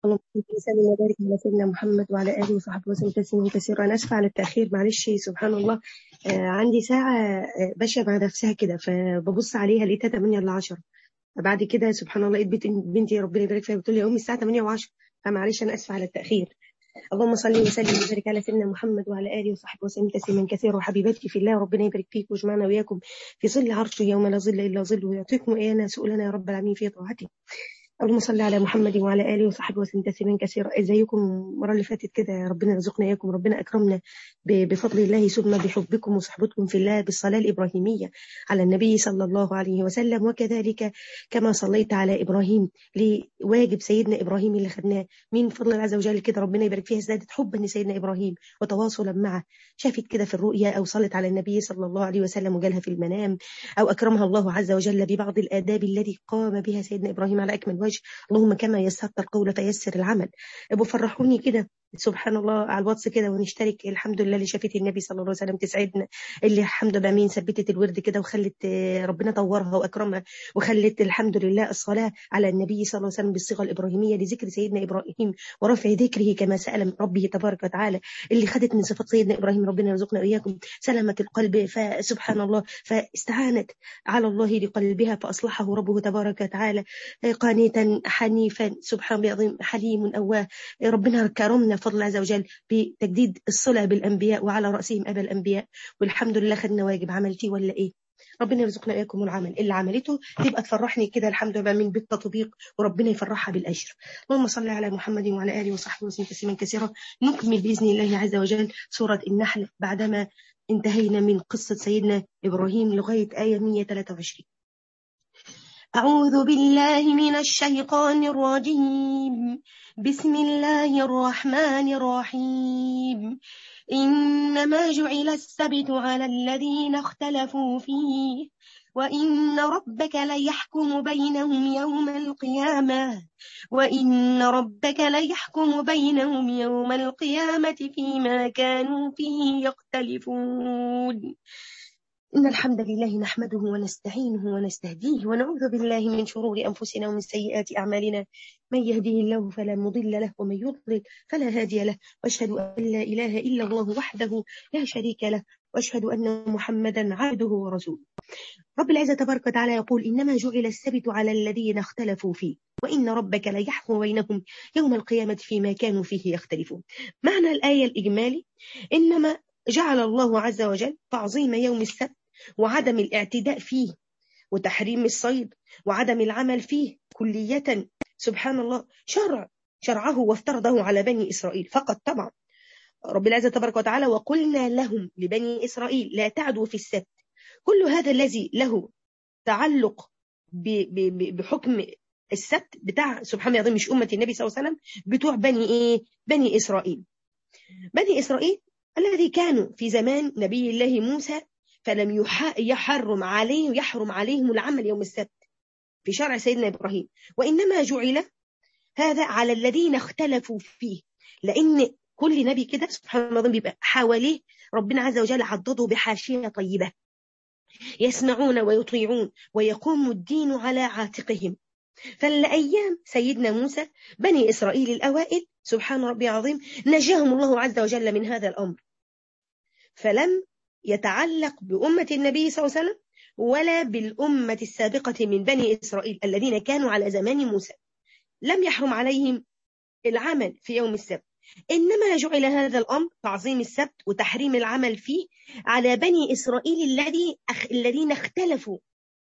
اللهم صل وبارك على سيدنا محمد وعلى اله وصحبه وسلم تسليما كثيرا انا اسفه على التاخير معلش سبحان الله آه عندي ساعه آه ماشيه مع نفسها كده فببص عليها لقيتها 8 ل 10 فبعد كده سبحان الله لقيت بنت- بنتي ربنا يبارك فيها بتقول لي يا امي الساعه 8 و10 فمعلش انا اسفه على التاخير اللهم صل وسلم وبارك على سيدنا محمد وعلى اله وصحبه وسلم تسليما كثيرا وحبيبتي في الله ربنا يبارك فيك ويجمعنا واياكم في ظل عرشه يوم لا ظل الا ظله ويعطيكم ايانا سؤلنا يا رب العالمين في طاعته اللهم صل على محمد وعلى اله وصحبه وسلم تسليما كثيرا ازيكم المره اللي فاتت كده ربنا يرزقنا اياكم ربنا اكرمنا ب- بفضل الله ثم بحبكم وصحبتكم في الله بالصلاه الابراهيميه على النبي صلى الله عليه وسلم وكذلك كما صليت على ابراهيم لواجب سيدنا ابراهيم اللي خدناه من فضل الله عز وجل كده ربنا يبارك فيها ازدادت حبا لسيدنا ابراهيم وتواصلا معه شافت كده في الرؤيا او صلت على النبي صلى الله عليه وسلم وجالها في المنام او اكرمها الله عز وجل ببعض الاداب التي قام بها سيدنا ابراهيم على اكمل وجه اللهم كما يسرت القول فيسر العمل ابو فرحوني كده سبحان الله على الواتس كده ونشترك الحمد لله اللي شافت النبي صلى الله عليه وسلم تسعدنا اللي الحمد لله مين ثبتت الورد كده وخلت آه، ربنا طورها واكرمها وخلت الحمد لله الصلاه على النبي صلى الله عليه وسلم بالصيغه الابراهيميه لذكر سيدنا ابراهيم ورفع ذكره كما سال من ربه تبارك وتعالى اللي خدت من صفات سيدنا ابراهيم ربنا يرزقنا واياكم سلامه القلب فسبحان الله فاستعانت على الله لقلبها فاصلحه ربه تبارك وتعالى قانتا حنيفا سبحان الله العظيم حليم أواه ربنا كرمنا بفضل الله عز وجل بتجديد الصلة بالأنبياء وعلى رأسهم أبا الأنبياء والحمد لله خدنا واجب عملتيه ولا إيه ربنا يرزقنا إياكم العمل اللي عملته تبقى تفرحني كده الحمد لله من بالتطبيق وربنا يفرحها بالأجر اللهم صل على محمد وعلى آله وصحبه وسلم تسليما كثيرا نكمل بإذن الله عز وجل سورة النحل بعدما انتهينا من قصة سيدنا إبراهيم لغاية آية 123 أعوذ بالله من الشيطان الرجيم بسم الله الرحمن الرحيم إنما جعل السبت على الذين اختلفوا فيه وإن ربك ليحكم بينهم يوم القيامة وإن ربك ليحكم بينهم يوم القيامة فيما كانوا فيه يختلفون إن الحمد لله نحمده ونستعينه ونستهديه ونعوذ بالله من شرور أنفسنا ومن سيئات أعمالنا من يهديه الله فلا مضل له ومن يضلل فلا هادي له وأشهد أن لا إله إلا الله وحده لا شريك له وأشهد أن محمدا عبده ورسوله رب العزة تبارك وتعالى يقول إنما جعل السبت على الذين اختلفوا فيه وإن ربك ليحكم بينهم يوم القيامة فيما كانوا فيه يختلفون معنى الآية الإجمالي إنما جعل الله عز وجل تعظيم يوم السبت وعدم الاعتداء فيه وتحريم الصيد وعدم العمل فيه كلية سبحان الله شرع شرعه وافترضه على بني إسرائيل فقط طبعا رب العزة تبارك وتعالى وقلنا لهم لبني إسرائيل لا تعدوا في السبت كل هذا الذي له تعلق ب- ب- ب- بحكم السبت بتاع سبحان الله العظيم مش أمة النبي صلى الله عليه وسلم بتوع بني إيه بني إسرائيل بني إسرائيل الذي كانوا في زمان نبي الله موسى فلم يح- يحرم عليهم يحرم عليهم العمل يوم السبت في شرع سيدنا إبراهيم وإنما جعل هذا على الذين اختلفوا فيه لأن كل نبي كده سبحان الله العظيم بيبقى حواليه ربنا عز وجل عضده بحاشية طيبة يسمعون ويطيعون ويقوم الدين على عاتقهم فالأيام سيدنا موسى بني إسرائيل الأوائل سبحان ربي العظيم نجاهم الله عز وجل من هذا الأمر فلم يتعلق بأمة النبي صلى الله عليه وسلم ولا بالأمة السابقة من بني إسرائيل الذين كانوا على زمان موسى لم يحرم عليهم العمل في يوم السبت إنما جعل هذا الأمر تعظيم السبت وتحريم العمل فيه على بني إسرائيل الذي أخ... الذين اختلفوا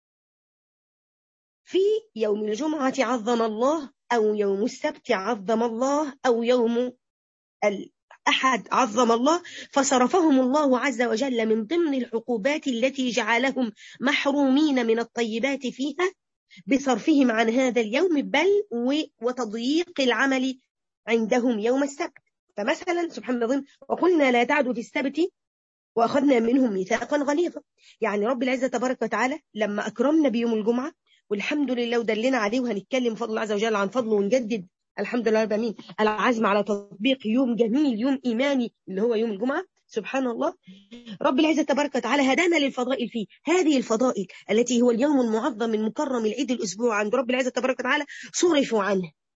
في يوم الجمعة عظم الله أو يوم السبت عظم الله أو يوم الأحد عظم الله فصرفهم الله عز وجل من ضمن العقوبات التي جعلهم محرومين من الطيبات فيها بصرفهم عن هذا اليوم بل و- وتضييق العمل عندهم يوم السبت فمثلا سبحان الله العظيم وقلنا لا تعدوا في السبت واخذنا منهم ميثاقا غليظا يعني رب العزه تبارك وتعالى لما اكرمنا بيوم الجمعه والحمد لله ودلنا عليه وهنتكلم بفضل الله عز وجل عن فضله ونجدد الحمد لله رب العالمين العزم على تطبيق يوم جميل يوم ايماني اللي هو يوم الجمعه سبحان الله رب العزة تبارك وتعالى هدانا للفضائل فيه هذه الفضائل التي هو اليوم المعظم المكرم العيد الأسبوع عند رب العزة تبارك وتعالى صرفوا عنه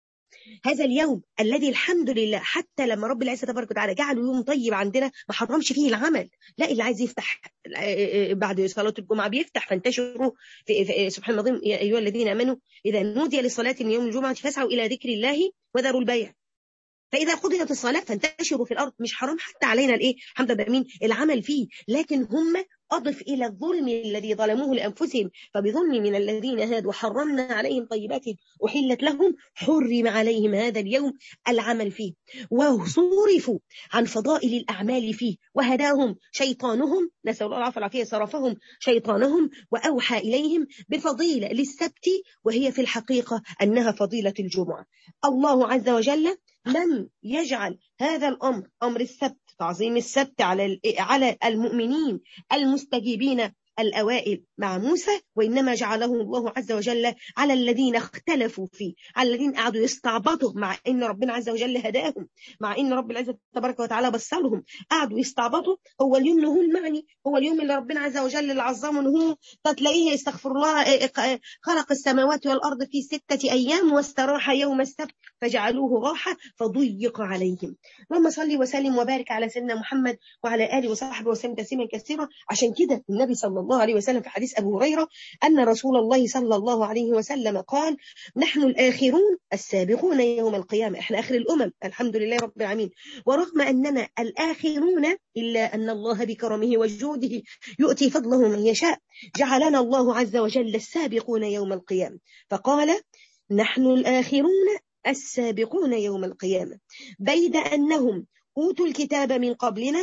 هذا اليوم الذي الحمد لله حتى لما رب العزه تبارك وتعالى جعله يوم طيب عندنا ما حرمش فيه العمل لا اللي عايز يفتح بعد صلاه الجمعه بيفتح فانتشروا في في سبحان الله يا ايها الذين امنوا اذا نودي للصلاه من يوم الجمعه فاسعوا الى ذكر الله وذروا البيع فاذا قضيت الصلاه فانتشروا في الارض مش حرام حتى علينا الايه حمد بامين العمل فيه لكن هم أضف إلى الظلم الذي ظلموه لأنفسهم فبظلم من الذين هادوا حرمنا عليهم طيبات أحلت لهم حرم عليهم هذا اليوم العمل فيه وصورفوا عن فضائل الأعمال فيه وهداهم شيطانهم نسأل الله العافية والعافية صرفهم شيطانهم وأوحى إليهم بفضيلة للسبت وهي في الحقيقة أنها فضيلة الجمعة الله عز وجل لم يجعل هذا الأمر أمر السبت تعظيم السبت على على المؤمنين المستجيبين الأوائل مع موسى وإنما جعله الله عز وجل على الذين اختلفوا فيه على الذين قعدوا يستعبطوا مع إن ربنا عز وجل هداهم مع إن رب العزة تبارك وتعالى بصرهم قعدوا يستعبطوا هو اليوم هو المعني هو اليوم اللي ربنا عز وجل اللي عظمه هو تلاقيه استغفر الله خلق السماوات والأرض في ستة أيام واستراح يوم السبت فجعلوه راحة فضيق عليهم اللهم صل وسلم وبارك على سيدنا محمد وعلى آله وصحبه وسلم تسليما كثيرا عشان كده النبي صلى الله عليه وسلم في حديث أبو هريرة أن رسول الله صلى الله عليه وسلم قال نحن الآخرون السابقون يوم القيامة احنا آخر الأمم الحمد لله رب العالمين ورغم أننا الآخرون إلا أن الله بكرمه وجوده يؤتي فضله من يشاء جعلنا الله عز وجل السابقون يوم القيامة فقال نحن الآخرون السابقون يوم القيامة بيد أنهم أوتوا الكتاب من قبلنا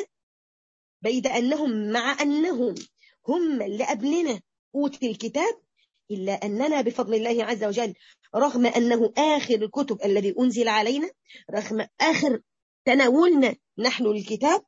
بيد أنهم مع أنهم هم اللي قبلنا أوتي الكتاب إلا أننا بفضل الله عز وجل رغم أنه آخر الكتب الذي أنزل علينا رغم آخر تناولنا نحن الكتاب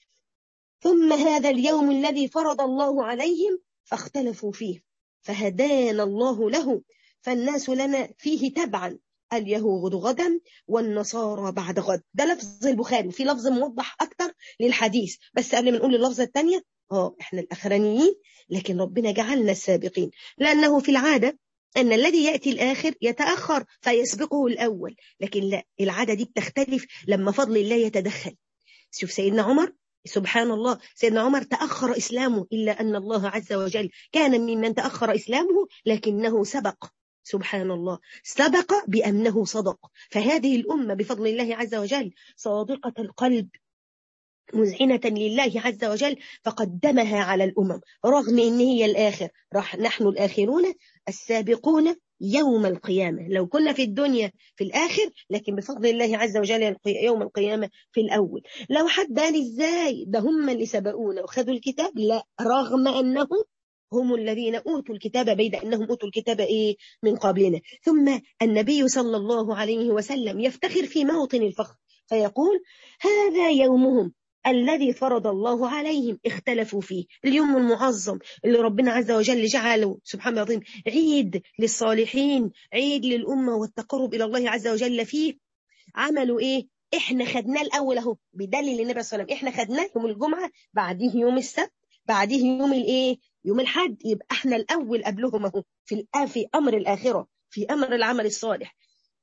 ثم هذا اليوم الذي فرض الله عليهم فاختلفوا فيه فهدانا الله له فالناس لنا فيه تبعا اليهود غدا والنصارى بعد غد ده لفظ البخاري في لفظ موضح أكتر للحديث بس قبل ما نقول اللفظة الثانية اه احنا الأخرانيين لكن ربنا جعلنا السابقين لأنه في العادة أن الذي يأتي الآخر يتأخر فيسبقه الأول لكن لا العادة دي بتختلف لما فضل الله يتدخل شوف سيدنا عمر سبحان الله سيدنا عمر تأخر إسلامه إلا أن الله عز وجل كان ممن تأخر إسلامه لكنه سبق سبحان الله سبق بأنه صدق فهذه الأمة بفضل الله عز وجل صادقة القلب مذعنة لله عز وجل فقدمها على الأمم رغم إن هي الآخر راح نحن الآخرون السابقون يوم القيامة لو كنا في الدنيا في الآخر لكن بفضل الله عز وجل يوم القيامة في الأول لو حد قال إزاي ده هم اللي سبقونا وخذوا الكتاب لا رغم أنهم هم الذين أوتوا الكتاب بيد أنهم أوتوا الكتاب إيه من قبلنا ثم النبي صلى الله عليه وسلم يفتخر في موطن الفخر فيقول هذا يومهم الذي فرض الله عليهم اختلفوا فيه اليوم المعظم اللي ربنا عز وجل جعله سبحانه العظيم عيد للصالحين عيد للأمة والتقرب إلى الله عز وجل فيه عملوا إيه إحنا خدناه الأول أهو بدليل النبي صلى الله عليه وسلم إحنا خدناه يوم الجمعة بعديه يوم السبت بعديه يوم الإيه يوم الحد يبقى إحنا الأول قبلهم أهو في في أمر الآخرة في أمر العمل الصالح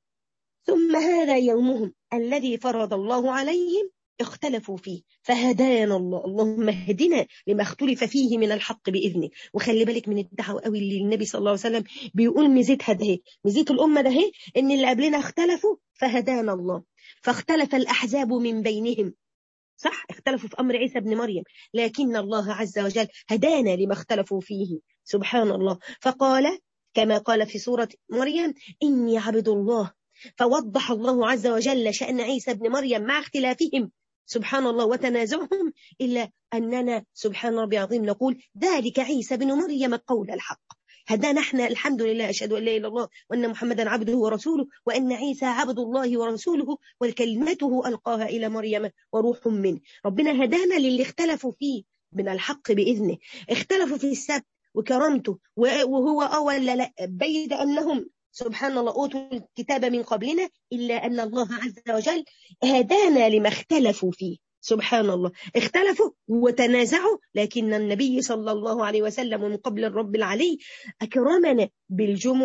ثم هذا يومهم الذي فرض الله عليهم اختلفوا فيه فهدانا الله اللهم اهدنا لما اختلف فيه من الحق بإذنك وخلي بالك من الدعوة قوي اللي النبي صلى الله عليه وسلم بيقول ميزتها ده ميزة الأمة ده إن اللي قبلنا اختلفوا فهدانا الله فاختلف الأحزاب من بينهم صح اختلفوا في أمر عيسى بن مريم لكن الله عز وجل هدانا لما اختلفوا فيه سبحان الله فقال كما قال في سورة مريم إني عبد الله فوضح الله عز وجل شأن عيسى بن مريم مع اختلافهم سبحان الله وتنازعهم إلا أننا سبحان ربي العظيم نقول ذلك عيسى بن مريم قول الحق هدانا احنا الحمد لله أشهد أن لا إله إلا الله وأن محمدا عبده ورسوله وأن عيسى عبد الله ورسوله والكلمته ألقاها إلى مريم وروح منه ربنا هدانا للي اختلفوا فيه من الحق بإذنه اختلفوا في السبت وكرامته وهو أول لا بيد أنهم سبحان الله أوتوا الكتاب من قبلنا إلا أن الله عز وجل هدانا لما اختلفوا فيه سبحان الله اختلفوا وتنازعوا لكن النبي صلى الله عليه وسلم من قبل الرب العلي أكرمنا بالجمعة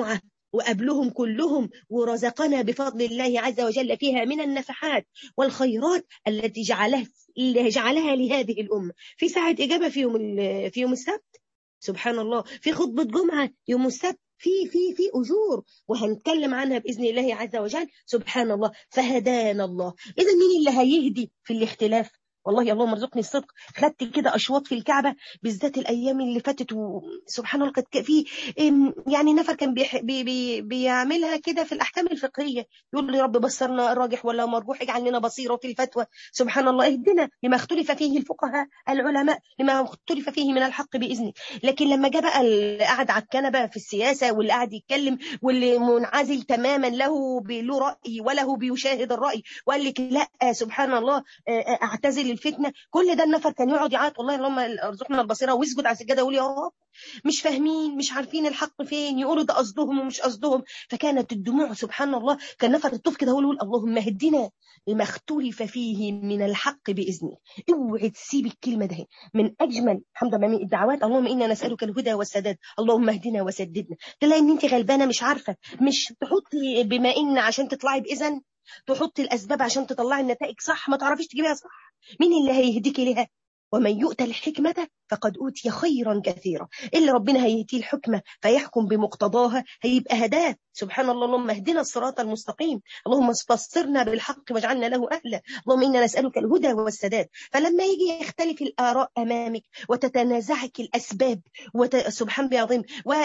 وقبلهم كلهم ورزقنا بفضل الله عز وجل فيها من النفحات والخيرات التي جعلها اللي جعلها لهذه الأمة في ساعة إجابة في يوم في يوم السبت سبحان الله في خطبة جمعة يوم السبت في في في اجور وهنتكلم عنها باذن الله عز وجل سبحان الله فهدانا الله اذا مين اللي هيهدي في الاختلاف والله اللهم ارزقني الصدق خدت كده اشواط في الكعبه بالذات الايام اللي فاتت وسبحان الله كانت في يعني نفر كان بيح بي بي بيعملها كده في الاحكام الفقهيه يقول لي رب بصرنا الراجح ولا مرجوح اجعل لنا بصيره في الفتوى سبحان الله اهدنا لما اختلف فيه الفقهاء العلماء لما اختلف فيه من الحق باذنه لكن لما جاء بقى اللي قاعد على الكنبه في السياسه واللي قاعد يتكلم واللي منعزل تماما له له راي وله بيشاهد الراي وقال لك لا سبحان الله اعتزل الفتنه كل ده النفر كان يقعد يعيط والله اللهم ارزقنا البصيره ويسجد على السجاده ويقول يا رب مش فاهمين مش عارفين الحق فين يقولوا ده قصدهم ومش قصدهم فكانت الدموع سبحان الله كان نفر الطوف كده يقول اللهم اهدنا لما اختلف فيه من الحق باذنه اوعي تسيب الكلمه ده من اجمل الحمد لله من الدعوات اللهم انا نسالك الهدى والسداد اللهم اهدنا وسددنا تلاقي ان انت غلبانه مش عارفه مش تحطي بما ان عشان تطلعي باذن تحطي الاسباب عشان تطلعي النتائج صح ما تعرفيش تجيبيها صح مين اللي هيهديكي لها ومن يؤتى الحكمة فقد أوتي خيرا كثيرا اللي ربنا هيهديه الحكمة فيحكم بمقتضاها هيبقى هداه سبحان الله اللهم اهدنا الصراط المستقيم اللهم بصرنا بالحق واجعلنا له أهلا اللهم إنا نسألك الهدى والسداد فلما يجي يختلف الآراء أمامك وتتنازعك الأسباب وت... سبحان الله العظيم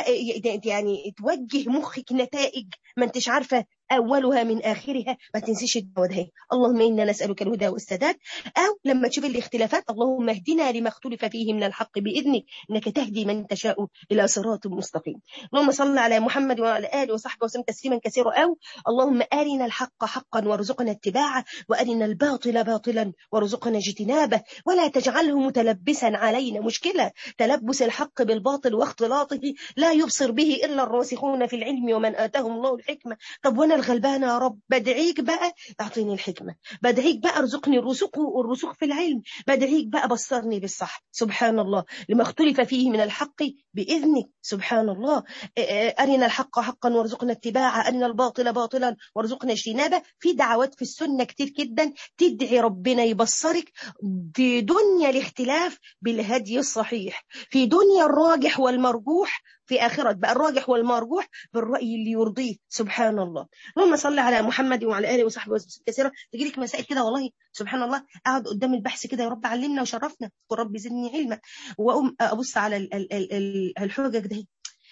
يعني توجه مخك نتائج ما انتش عارفة أولها من آخرها ما تنسيش الدعوة ده اللهم إنا نسألك الهدى والسداد أو لما تشوف الاختلافات اللهم اهدنا لما اختلف فيه من الحق بإذنك إنك تهدي من تشاء إلى صراط مستقيم اللهم صل على محمد وعلى آله وصحبه وسلم تسليما كثيرا أو اللهم أرنا الحق حقا وارزقنا اتباعه وأرنا الباطل باطلا وارزقنا اجتنابه ولا تجعله متلبسا علينا مشكلة تلبس الحق بالباطل واختلاطه لا يبصر به إلا الراسخون في العلم ومن آتاهم الله الحكمة طب وانا الغلبانه يا رب بدعيك بقى اعطيني الحكمه بدعيك بقى ارزقني الرسوخ والرسوخ في العلم بدعيك بقى بصرني بالصح سبحان الله لما اختلف فيه من الحق باذنك سبحان الله ارنا الحق حقا وارزقنا اتباعه ارنا الباطل باطلا وارزقنا اجتنابه في دعوات في السنه كتير جدا تدعي ربنا يبصرك في دنيا الاختلاف بالهدي الصحيح في دنيا الراجح والمرجوح في آخرة بقى الراجح والمرجوح بالرأي اللي يرضيه سبحان الله اللهم صل على محمد وعلى آله وصحبه وسلم كثيرا تجي لك مسائل كده والله سبحان الله أقعد قدام البحث كده يا رب علمنا وشرفنا قل رب زدني علما وأقوم أبص على الحجج ده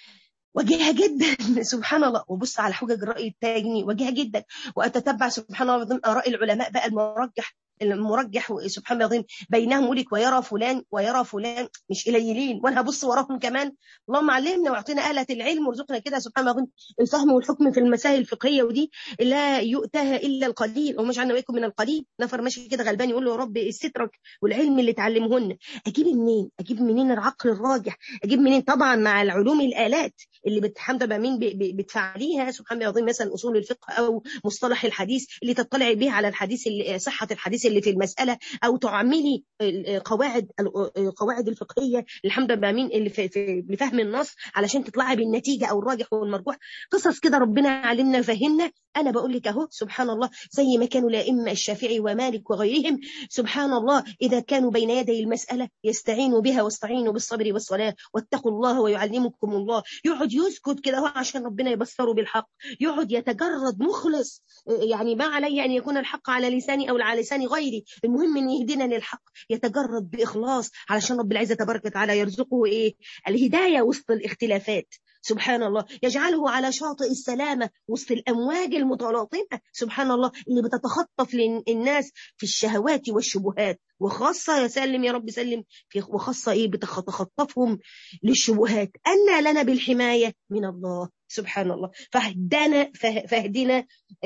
وجيهة جدا سبحان الله وبص على حجج الرأي التاني وجيهة جدا وأتتبع سبحان الله ضمن آراء العلماء بقى المرجح المرجح سبحان الله العظيم بينهم يقول ويرى فلان ويرى فلان مش قليلين وانا هبص وراهم كمان اللهم علمنا واعطينا آلة العلم وارزقنا كده سبحان الله العظيم الفهم والحكم في المسائل الفقهيه ودي لا يؤتاها الا القليل وما جعلنا ويكم من القليل نفر ماشي كده غلبان يقول له يا رب استترك والعلم اللي تعلمهن اجيب منين اجيب منين العقل الراجح اجيب منين طبعا مع العلوم الالات اللي بتحمد بقى مين بتفعليها سبحان الله العظيم مثلا اصول الفقه او مصطلح الحديث اللي تطلعي به على الحديث اللي صحه الحديث اللي في المساله او تعملي قواعد القواعد الفقهيه الحمد لله مين اللي في, في لفهم النص علشان تطلعي بالنتيجه او الراجح والمرجوح قصص كده ربنا علمنا وفهمنا انا بقول لك اهو سبحان الله زي ما كانوا الائمه الشافعي ومالك وغيرهم سبحان الله اذا كانوا بين يدي المساله يستعينوا بها واستعينوا بالصبر والصلاه واتقوا الله ويعلمكم الله يقعد يسكت كده هو عشان ربنا يبصره بالحق يقعد يتجرد مخلص يعني ما علي ان يكون الحق على لساني او على لسان غيري المهم ان يهدينا للحق يتجرد باخلاص علشان رب العزه تبارك وتعالى يرزقه ايه الهدايه وسط الاختلافات سبحان الله يجعله على شاطئ السلامة وسط الأمواج المتلاطمة سبحان الله اللي بتتخطف للناس في الشهوات والشبهات وخاصة يا سلم يا رب سلم في وخاصة إيه بتتخطفهم للشبهات أن لنا بالحماية من الله سبحان الله فاهدنا فاهدنا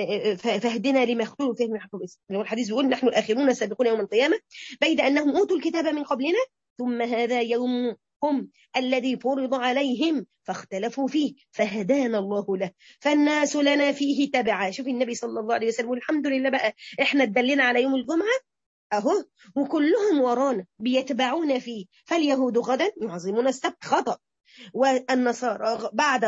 فاهدنا لما اختلوا فيه من حكم الاسلام الحديث بيقول نحن الاخرون السابقون يوم القيامه بيد انهم اوتوا الكتاب من قبلنا ثم هذا يوم هم الذي فرض عليهم فاختلفوا فيه فهدانا الله له فالناس لنا فيه تبعا شوف النبي صلى الله عليه وسلم والحمد لله بقى احنا اتدلنا على يوم الجمعه اهو وكلهم ورانا بيتبعون فيه فاليهود غدا يعظمون السبت خطأ والنصارى بعد غد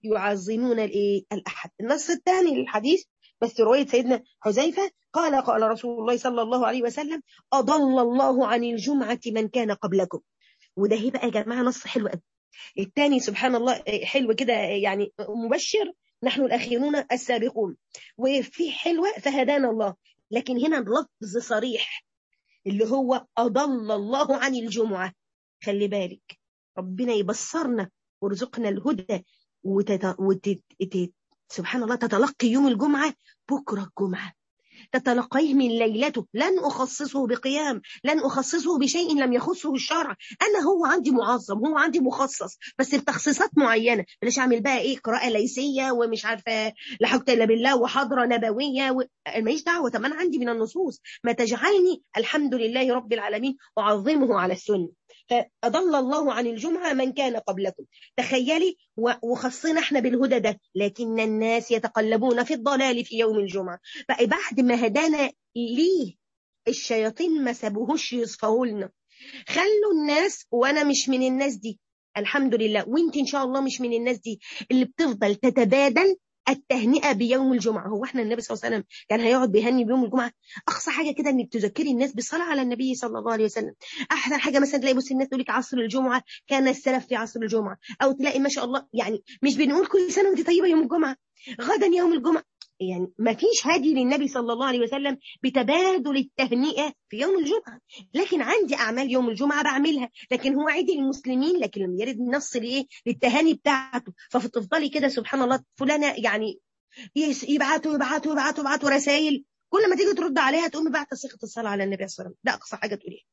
يعظمون الايه الاحد النص الثاني للحديث بس روايه سيدنا حذيفه قال قال رسول الله صلى الله عليه وسلم اضل الله عن الجمعه من كان قبلكم وده هي بقى يا جماعه نص حلو قوي الثاني سبحان الله حلو كده يعني مبشر نحن الاخيرون السابقون وفي حلوه فهدانا الله لكن هنا لفظ صريح اللي هو اضل الله عن الجمعه خلي بالك ربنا يبصرنا وارزقنا الهدى وتت... وتت... سبحان الله تتلقي يوم الجمعة بكرة الجمعة تتلقيه من ليلته لن أخصصه بقيام لن أخصصه بشيء لم يخصه الشرع أنا هو عندي معظم هو عندي مخصص بس بتخصيصات معينة بلاش أعمل بقى إيه قراءة ليسية ومش عارفة لا حول إلا بالله وحضرة نبوية و... ماليش دعوة طب أنا عندي من النصوص ما تجعلني الحمد لله رب العالمين أعظمه على السنة فأضل الله عن الجمعة من كان قبلكم تخيلي وخصنا احنا بالهدى ده لكن الناس يتقلبون في الضلال في يوم الجمعة فبعد ما هدانا ليه الشياطين ما سابوهوش يصفهوا لنا خلوا الناس وانا مش من الناس دي الحمد لله وانت ان شاء الله مش من الناس دي اللي بتفضل تتبادل التهنئه بيوم الجمعه هو احنا النبي صلى الله عليه وسلم كان هيقعد بيهني بيوم الجمعه اقصى حاجه كده انك تذكري الناس بالصلاه على النبي صلى الله عليه وسلم احسن حاجه مثلا تلاقي بص الناس تقول لك عصر الجمعه كان السلف في عصر الجمعه او تلاقي ما شاء الله يعني مش بنقول كل سنه وانت طيبه يوم الجمعه غدا يوم الجمعه يعني ما فيش هدي للنبي صلى الله عليه وسلم بتبادل التهنئه في يوم الجمعه لكن عندي اعمال يوم الجمعه بعملها لكن هو عيد المسلمين لكن لم يرد النص لايه للتهاني بتاعته فتفضلي كده سبحان الله فلانه يعني يبعتوا يبعتوا يبعتوا يبعتوا رسائل كل ما تيجي ترد عليها تقوم بعت صيغه الصلاه على النبي صلى الله عليه وسلم ده اقصى حاجه تقوليها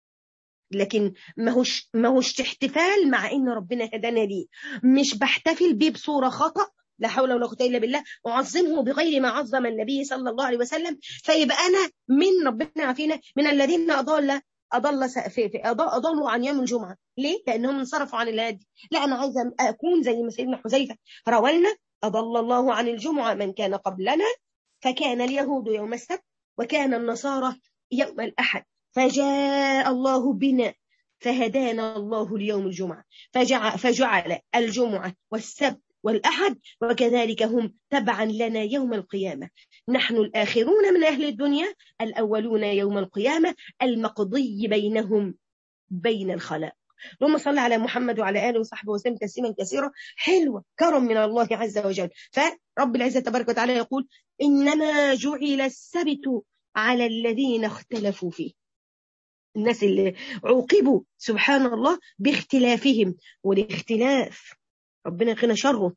لكن ما هوش ما هوش احتفال مع ان ربنا هدانا ليه مش بحتفل بيه بصوره خطا لا حول ولا قوه الا بالله اعظمه بغير ما عظم النبي صلى الله عليه وسلم فيبقى انا من ربنا عافينا من الذين اضل اضل في في اضلوا عن يوم الجمعه ليه لانهم انصرفوا عن الهادي لا انا عايزه اكون زي ما سيدنا حذيفه روينا أضل الله عن الجمعة من كان قبلنا فكان اليهود يوم السبت وكان النصارى يوم الأحد فجاء الله بنا فهدانا الله اليوم الجمعة فجعل, فجعل الجمعة والسبت والأحد وكذلك هم تبعا لنا يوم القيامة نحن الآخرون من أهل الدنيا الأولون يوم القيامة المقضي بينهم بين الخلائق اللهم صل على محمد وعلى اله وصحبه وسلم تسليما كثيرا حلوه كرم من الله عز وجل فرب العزه تبارك وتعالى يقول انما جعل السبت على الذين اختلفوا فيه الناس اللي عوقبوا سبحان الله باختلافهم والاختلاف ربنا يقينا شره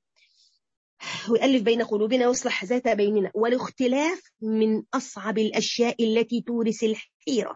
ويألف بين قلوبنا ويصلح ذات بيننا والاختلاف من أصعب الأشياء التي تورث الحيرة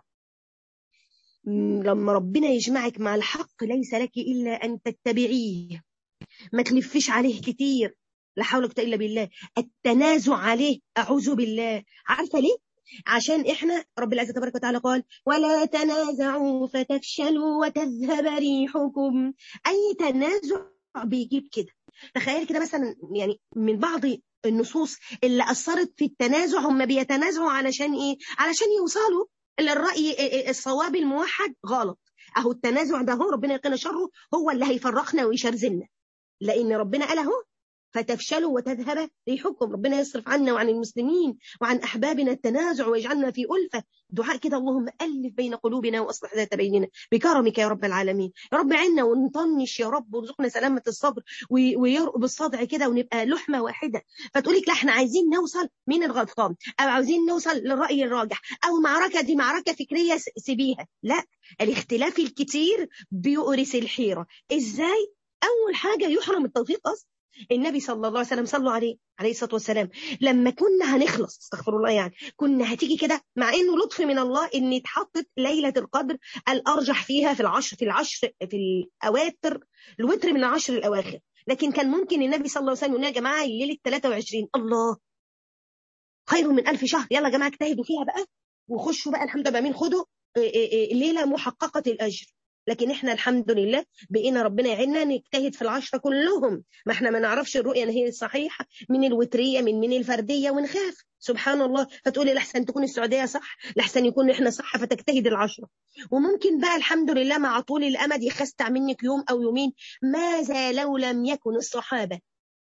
لما ربنا يجمعك مع الحق ليس لك إلا أن تتبعيه ما تلفش عليه كتير لا حول ولا إلا بالله التنازع عليه أعوذ بالله عارفة ليه؟ عشان إحنا رب العزة تبارك وتعالى قال ولا تنازعوا فتفشلوا وتذهب ريحكم أي تنازع بيجيب كده تخيل كده مثلا يعني من بعض النصوص اللي أثرت في التنازع هم بيتنازعوا علشان إيه؟ علشان يوصلوا الرأي الصواب الموحد غلط اهو التنازع ده هو ربنا يقينا شره هو اللي هيفرقنا ويشرذلنا لان ربنا قال اهو فتفشلوا وتذهب ريحكم ربنا يصرف عنا وعن المسلمين وعن احبابنا التنازع ويجعلنا في الفه دعاء كده اللهم الف بين قلوبنا واصلح ذات بيننا بكرمك يا رب العالمين يا رب عنا ونطنش يا رب وارزقنا سلامه الصبر ويرقب الصدع كده ونبقى لحمه واحده فتقول لك لا احنا عايزين نوصل من الغلطان او عاوزين نوصل للراي الراجح او معركه دي معركه فكريه سيبيها لا الاختلاف الكتير بيؤرس الحيره ازاي اول حاجه يحرم التوفيق اصلا النبي صلى الله عليه وسلم صلوا عليه عليه الصلاه والسلام لما كنا هنخلص استغفر الله يعني كنا هتيجي كده مع انه لطف من الله ان اتحطت ليله القدر الارجح فيها في العشر في العشر في الاواتر الوتر من العشر الاواخر لكن كان ممكن النبي صلى الله عليه وسلم يقول يا جماعه ليله 23 الله خير من ألف شهر يلا يا جماعه اجتهدوا فيها بقى وخشوا بقى الحمد لله مين خدوا ليله محققه الاجر لكن احنا الحمد لله بقينا ربنا يعيننا نجتهد في العشرة كلهم ما احنا ما نعرفش الرؤية هي الصحيحة من الوترية من من الفردية ونخاف سبحان الله فتقولي لحسن تكون السعودية صح لحسن يكون احنا صح فتجتهد العشرة وممكن بقى الحمد لله مع طول الأمد يخستع منك يوم أو يومين ماذا لو لم يكن الصحابة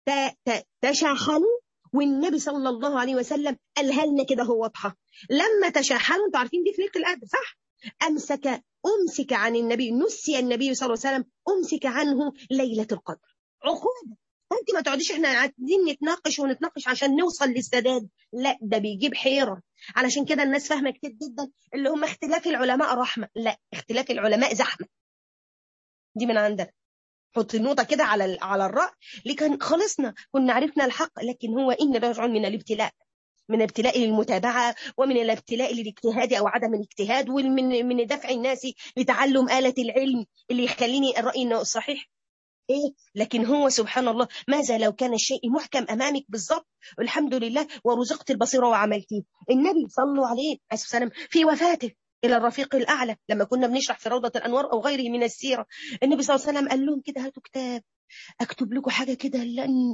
تشاحنوا والنبي صلى الله عليه وسلم قالها لنا كده هو واضحه لما تشاحنوا انتوا عارفين دي في ليله القدر صح امسك امسك عن النبي نسي النبي صلى الله عليه وسلم امسك عنه ليله القدر عقوبه انت ما تقعديش احنا قاعدين نتناقش ونتناقش عشان نوصل للسداد لا ده بيجيب حيره علشان كده الناس فاهمه كتير جدا اللي هم اختلاف العلماء رحمه لا اختلاف العلماء زحمه دي من عندنا حط النقطه كده على على الراء لكن خلصنا كنا عرفنا الحق لكن هو ان رجع من الابتلاء من ابتلاء للمتابعة ومن الابتلاء للاجتهاد أو عدم الاجتهاد ومن من دفع الناس لتعلم آلة العلم اللي يخليني الرأي إنه صحيح إيه؟ لكن هو سبحان الله ماذا لو كان الشيء محكم أمامك بالضبط الحمد لله ورزقت البصيرة وعملتيه النبي صلى عليه وسلم في وفاته إلى الرفيق الأعلى لما كنا بنشرح في روضة الأنوار أو غيره من السيرة النبي صلى الله عليه وسلم قال لهم كده هاتوا كتاب أكتب لكم حاجة كده لن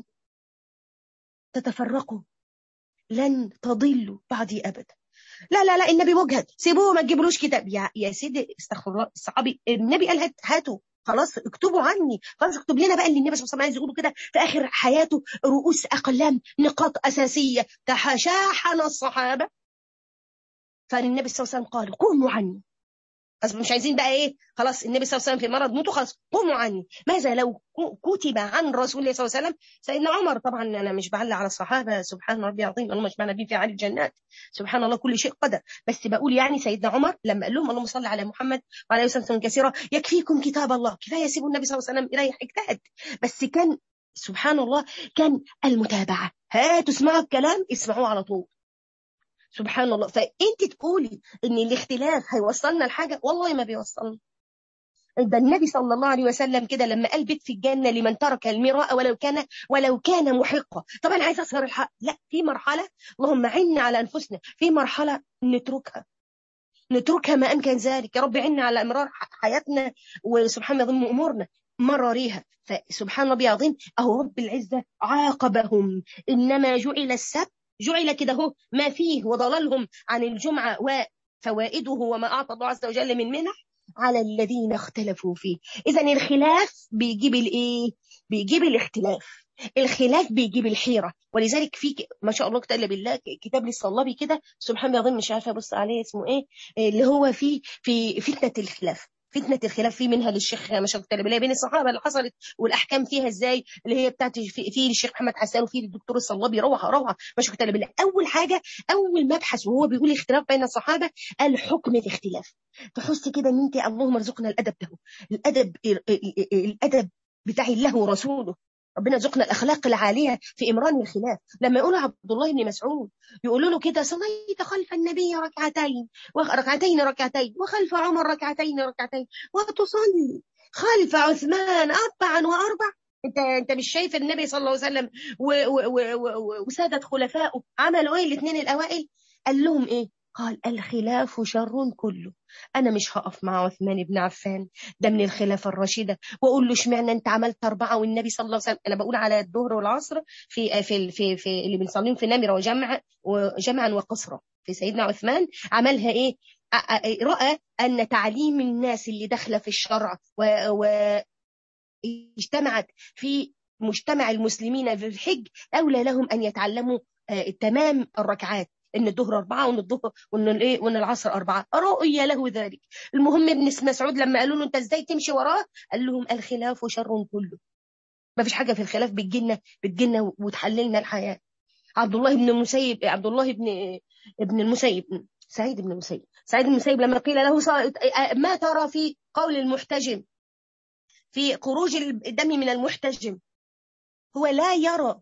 تتفرقوا لن تضلوا بعدي أبدا لا لا لا النبي مجهد سيبوه ما تجيبلوش كتاب يا يا سيدي استغفر الله الصحابي النبي قال هاتوا خلاص اكتبوا عني خلاص اكتب لنا بقى اللي النبي صلى الله عليه وسلم عايز يقوله كده في اخر حياته رؤوس اقلام نقاط اساسيه تشاحن الصحابه فالنبي صلى الله عليه وسلم قال قوموا عني بس مش عايزين بقى ايه خلاص النبي صلى الله عليه وسلم في مرض موته خلاص قوموا عني ماذا لو كتب عن رسول الله صلى الله عليه وسلم سيدنا عمر طبعا انا مش بعلق على الصحابه سبحان ربي العظيم اللهم اجمعنا به في عالي الجنات سبحان الله كل شيء قدر بس بقول يعني سيدنا عمر لما قال لهم اللهم صل على محمد وعلى اله وسلم كثيرا يكفيكم كتاب الله كفايه سيبوا النبي صلى الله عليه وسلم يريح اجتهد بس كان سبحان الله كان المتابعه هاتوا اسمعوا الكلام اسمعوه على طول سبحان الله فانت تقولي ان الاختلاف هيوصلنا لحاجه والله ما بيوصلنا ده النبي صلى الله عليه وسلم كده لما قال بيت في الجنه لمن ترك المراء ولو كان ولو كان محقا طب انا عايز اظهر الحق لا في مرحله اللهم عنا على انفسنا في مرحله نتركها نتركها ما امكن ذلك يا رب عنا على امرار حياتنا وسبحان الله ضمن امورنا مراريها فسبحان ربي العظيم اهو رب العزه عاقبهم انما جعل السبت جعل كده هو ما فيه وضللهم عن الجمعة وفوائده وما أعطى الله عز وجل من منح على الذين اختلفوا فيه إذا الخلاف بيجيب الإيه؟ بيجيب الاختلاف الخلاف بيجيب الحيرة ولذلك في ما شاء الله كتاب بالله كتاب للصلابي كده سبحان الله العظيم مش عارفه ابص عليه اسمه ايه اللي هو في في فتنه الخلاف فتنه الخلاف في منها للشيخ مشايخ التلبيه بين الصحابه اللي حصلت والاحكام فيها ازاي اللي هي بتاعت في, في للشيخ محمد حسان وفي للدكتور الصلابي روعه روعه مشايخ التلبيه اول حاجه اول مبحث وهو بيقول اختلاف بين الصحابه الحكم الاختلاف تحس كده ان انت اللهم ارزقنا الادب ده الادب الادب بتاع الله ورسوله ربنا يرزقنا الاخلاق العاليه في امران الخلاف لما يقول عبد الله بن مسعود يقولوا له كده صليت خلف النبي ركعتين ركعتين ركعتين وخلف عمر ركعتين ركعتين وتصلي خلف عثمان اربعا واربع انت انت مش شايف النبي صلى الله عليه وسلم وساده خلفائه عملوا ايه الاثنين الاوائل قال لهم ايه قال الخلاف شر كله انا مش هقف مع عثمان بن عفان ده من الخلافه الرشيده واقول له اشمعنى انت عملت اربعه والنبي صلى الله عليه وسلم انا بقول على الظهر والعصر في في في, في اللي بنصليهم في نمره وجمع وجمعا وقصرا في سيدنا عثمان عملها ايه راى ان تعليم الناس اللي داخله في الشرع واجتمعت في مجتمع المسلمين في الحج اولى لهم ان يتعلموا تمام الركعات ان الظهر اربعه وان الظهر وان الايه وان العصر اربعه رؤي له ذلك المهم ابن مسعود لما قالوا له انت ازاي تمشي وراه قال لهم الخلاف شر كله ما فيش حاجه في الخلاف بتجينا بتجينا وتحللنا الحياه عبد الله بن المسيب عبد الله بن ابن المسيب سعيد بن المسيب سعيد بن المسيب لما قيل له ما ترى في قول المحتجم في خروج الدم من المحتجم هو لا يرى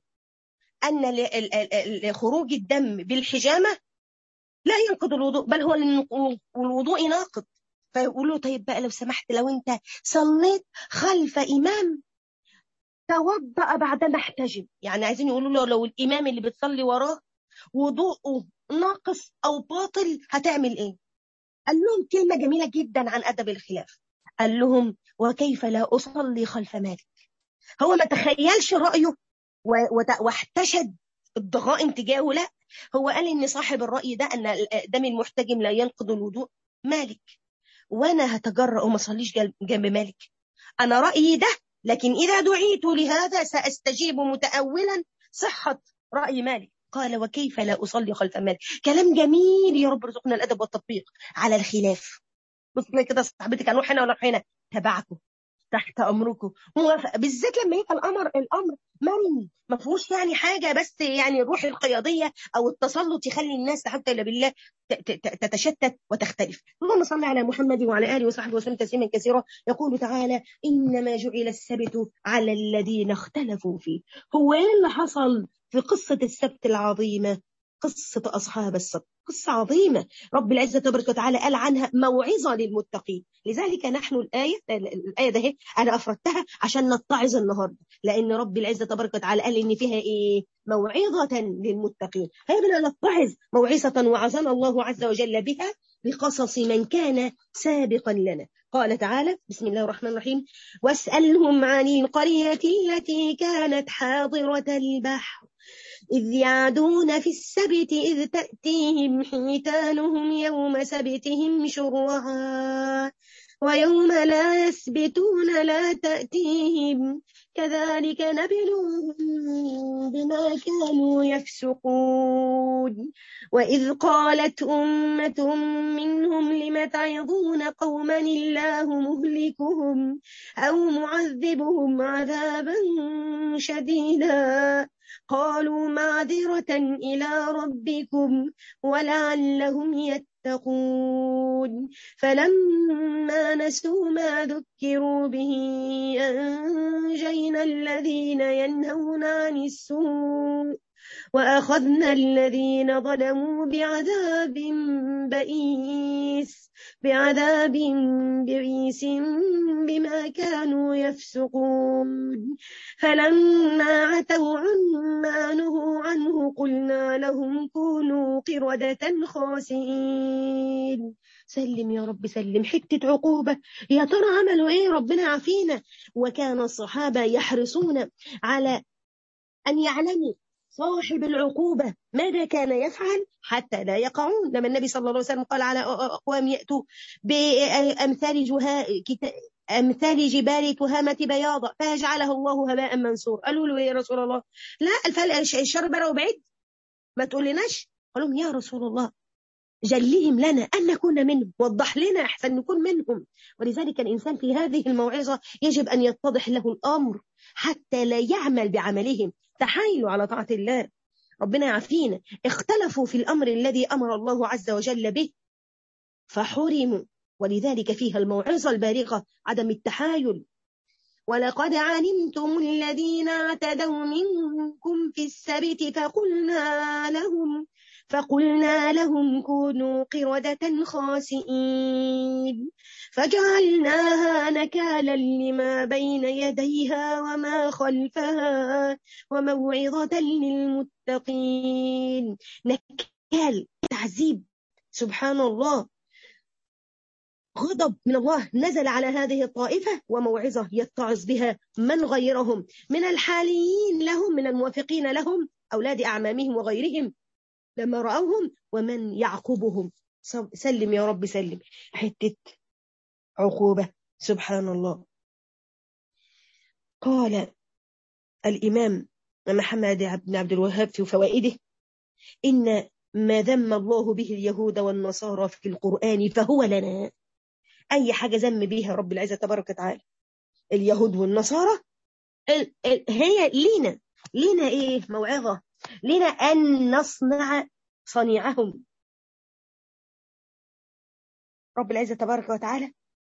أن خروج الدم بالحجامة لا ينقض الوضوء بل هو الوضوء ناقض فيقول له طيب بقى لو سمحت لو انت صليت خلف إمام توضأ بعدما احتجم يعني عايزين يقولوا له لو الإمام اللي بتصلي وراه وضوءه ناقص أو باطل هتعمل إيه قال لهم كلمة جميلة جدا عن أدب الخلاف قال لهم وكيف لا أصلي خلف مالك هو ما تخيلش رأيه واحتشد الضغائن تجاهه لا هو قال ان صاحب الراي ده ان دم المحتجم لا ينقض الوضوء مالك وانا هتجرأ وما اصليش جنب مالك انا رايي ده لكن إذا دعيت لهذا سأستجيب متأولا صحة رأي مالك قال وكيف لا أصلي خلف مالك كلام جميل يا رب ارزقنا الأدب والتطبيق على الخلاف بص كده صاحبتك هنروح هنا ولا هنا تبعكم تحت امركم موافقه بالذات لما يبقى الامر الامر مرن ما فيهوش يعني حاجه بس يعني الروح القياديه او التسلط يخلي الناس حتى الا بالله تتشتت وتختلف اللهم صل على محمد وعلى اله وصحبه وسلم تسليما كثيرا يقول تعالى انما جعل السبت على الذين اختلفوا فيه هو ايه اللي حصل في قصه السبت العظيمه قصة أصحاب السبت قصة عظيمة رب العزة تبارك وتعالى قال عنها موعظة للمتقين لذلك نحن الآية الآية ده أنا أفردتها عشان نتعظ النهاردة لأن رب العزة تبارك وتعالى قال إن فيها إيه موعظة للمتقين هيبنا نتعظ موعظة وعظنا الله عز وجل بها بقصص من كان سابقا لنا قال تعالى بسم الله الرحمن الرحيم واسألهم عن القرية التي كانت حاضرة البحر إذ يعدون في السبت إذ تأتيهم حيتانهم يوم سبتهم شرعا ويوم لا يسبتون لا تأتيهم كذلك نبلوهم بما كانوا يفسقون وإذ قالت أمة منهم لم تعظون قوما الله مهلكهم أو معذبهم عذابا شديدا قالوا معذرة إلى ربكم ولعلهم يتقون فلما نسوا ما ذكروا به أنجينا الذين ينهون عن السوء وأخذنا الذين ظلموا بعذاب بئيس بعذاب بئيس بما كانوا يفسقون فلما عتوا عما نهوا عنه قلنا لهم كونوا قردة خاسئين سلم يا رب سلم حتة عقوبة يا ترى عملوا ايه ربنا عافينا وكان الصحابة يحرصون على أن يعلموا صاحب العقوبة ماذا كان يفعل حتى لا يقعون لما النبي صلى الله عليه وسلم قال على أقوام يأتوا بأمثال جها أمثال جبال تهامة بياضة فيجعله الله هباء منصور قالوا له يا رسول الله لا الشر بره وبعيد ما تقول لناش قال لهم يا رسول الله جلهم لنا أن نكون منهم وضح لنا أحسن نكون منهم ولذلك الإنسان في هذه الموعظة يجب أن يتضح له الأمر حتى لا يعمل بعملهم تحايلوا على طاعة الله ربنا يعافينا اختلفوا في الأمر الذي أمر الله عز وجل به فحرموا ولذلك فيها الموعظة البالغة عدم التحايل ولقد علمتم الذين اعتدوا منكم في السبت فقلنا لهم فقلنا لهم كونوا قردة خاسئين فجعلناها نكالا لما بين يديها وما خلفها وموعظة للمتقين نكال تعذيب سبحان الله غضب من الله نزل على هذه الطائفة وموعظة يتعظ بها من غيرهم من الحاليين لهم من الموافقين لهم أولاد أعمامهم وغيرهم لما رأوهم ومن يعقبهم سلم يا رب سلم حتة عقوبة سبحان الله قال الإمام محمد بن عبد الوهاب في فوائده إن ما ذم الله به اليهود والنصارى في القرآن فهو لنا أي حاجة ذم بها رب العزة تبارك وتعالى اليهود والنصارى هي لينا لينا إيه موعظة لنا أن نصنع صنيعهم رب العزة تبارك وتعالى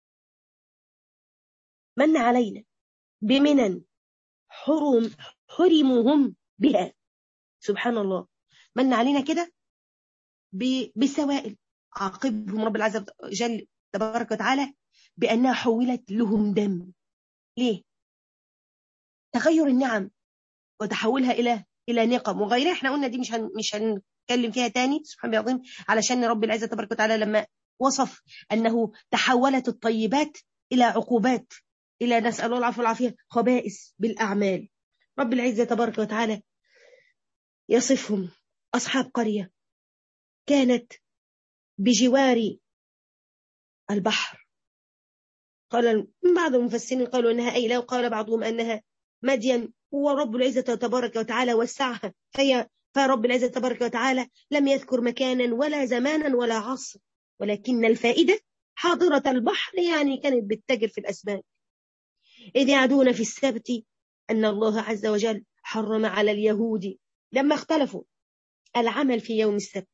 من علينا بمنن حرم حرمهم بها سبحان الله من علينا كده بسوائل عاقبهم رب العزة جل تبارك وتعالى بأنها حولت لهم دم ليه تغير النعم وتحولها إلى إلى نقم وغيرها احنا قلنا دي مش هن مش هنتكلم فيها تاني سبحان الله العظيم علشان رب العزة تبارك وتعالى لما وصف أنه تحولت الطيبات إلى عقوبات إلى نسأل الله العفو والعافية خبائث بالأعمال رب العزة تبارك وتعالى يصفهم أصحاب قرية كانت بجوار البحر قال بعض المفسرين قالوا انها ايله وقال بعضهم انها مدين ورب العزه تبارك وتعالى وسعها فهي فرب العزه تبارك وتعالى لم يذكر مكانا ولا زمانا ولا عصر ولكن الفائده حاضره البحر يعني كانت بتتاجر في الاسماك اذ يعدون في السبت ان الله عز وجل حرم على اليهود لما اختلفوا العمل في يوم السبت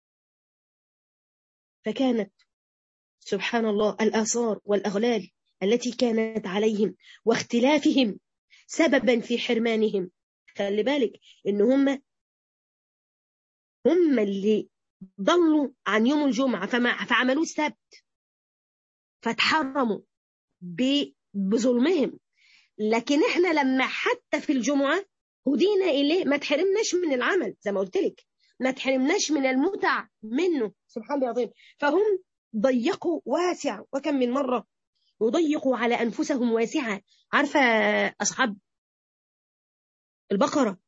فكانت سبحان الله الآثار والأغلال التي كانت عليهم واختلافهم سببا في حرمانهم خلي بالك ان هم هم اللي ضلوا عن يوم الجمعة فما فعملوه السبت فتحرموا بظلمهم لكن احنا لما حتى في الجمعة هدينا إليه ما تحرمناش من العمل زي ما قلت لك ما تحرمناش من المتع منه سبحان الله العظيم فهم ضيقوا واسع وكم من مرة يضيقوا على أنفسهم واسعة عارفة أصحاب البقرة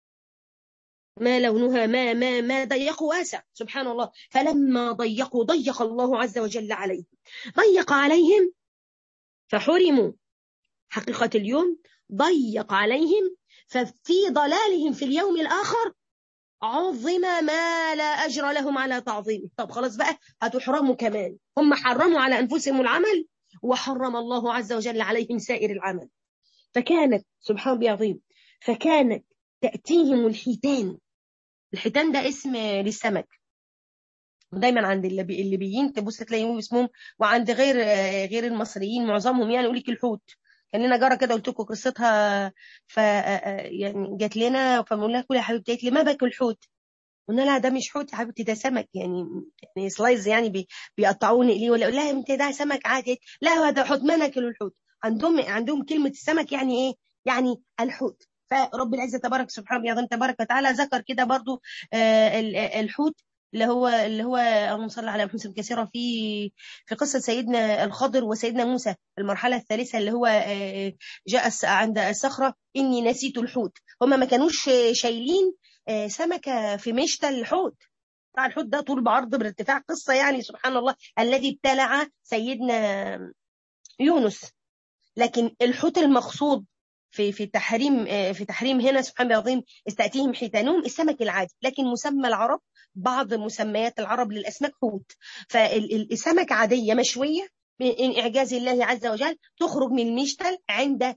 ما لونها ما ما ما ضيقوا واسع سبحان الله فلما ضيقوا ضيق الله عز وجل عليهم ضيق عليهم فحرموا حقيقة اليوم ضيق عليهم ففي ضلالهم في اليوم الآخر عظم ما لا أجر لهم على تعظيمه طب خلاص بقى هتحرموا كمان هم حرموا على أنفسهم العمل وحرم الله عز وجل عليهم سائر العمل فكانت سبحان الله عظيم فكانت تأتيهم الحيتان الحيتان ده اسم للسمك ودايما عند الليبيين تبص تلاقيهم اسمهم وعند غير غير المصريين معظمهم يعني يقول لك الحوت كان لنا جاره كده قلت لكم قصتها ف يعني جات لنا فبنقول لها كلي يا حبيبتي قالت لي ما باكل حوت قلنا لها ده مش حوت يا حبيبتي ده سمك يعني يعني سلايز يعني بي بيقطعوه نقليه ولا اقول لها انت ده سمك عادي لا هذا حوت ما ناكل الحوت عندهم عندهم كلمه السمك يعني ايه؟ يعني الحوت فرب العزه تبارك سبحانه يعظم تبارك وتعالى ذكر كده برضو الحوت اللي هو اللي هو اللهم صل على محمد كثيرا في في قصه سيدنا الخضر وسيدنا موسى المرحله الثالثه اللي هو جاء عند الصخره اني نسيت الحوت هم ما كانوش شايلين سمكه في مشتى الحوت طبعا الحوت ده طول بعرض بارتفاع قصه يعني سبحان الله الذي ابتلع سيدنا يونس لكن الحوت المقصود في في تحريم في تحريم هنا سبحان الله العظيم استاتيهم حيتانهم السمك العادي لكن مسمى العرب بعض مسميات العرب للاسماك حوت فالسمك عاديه مشويه من اعجاز الله عز وجل تخرج من المشتل عند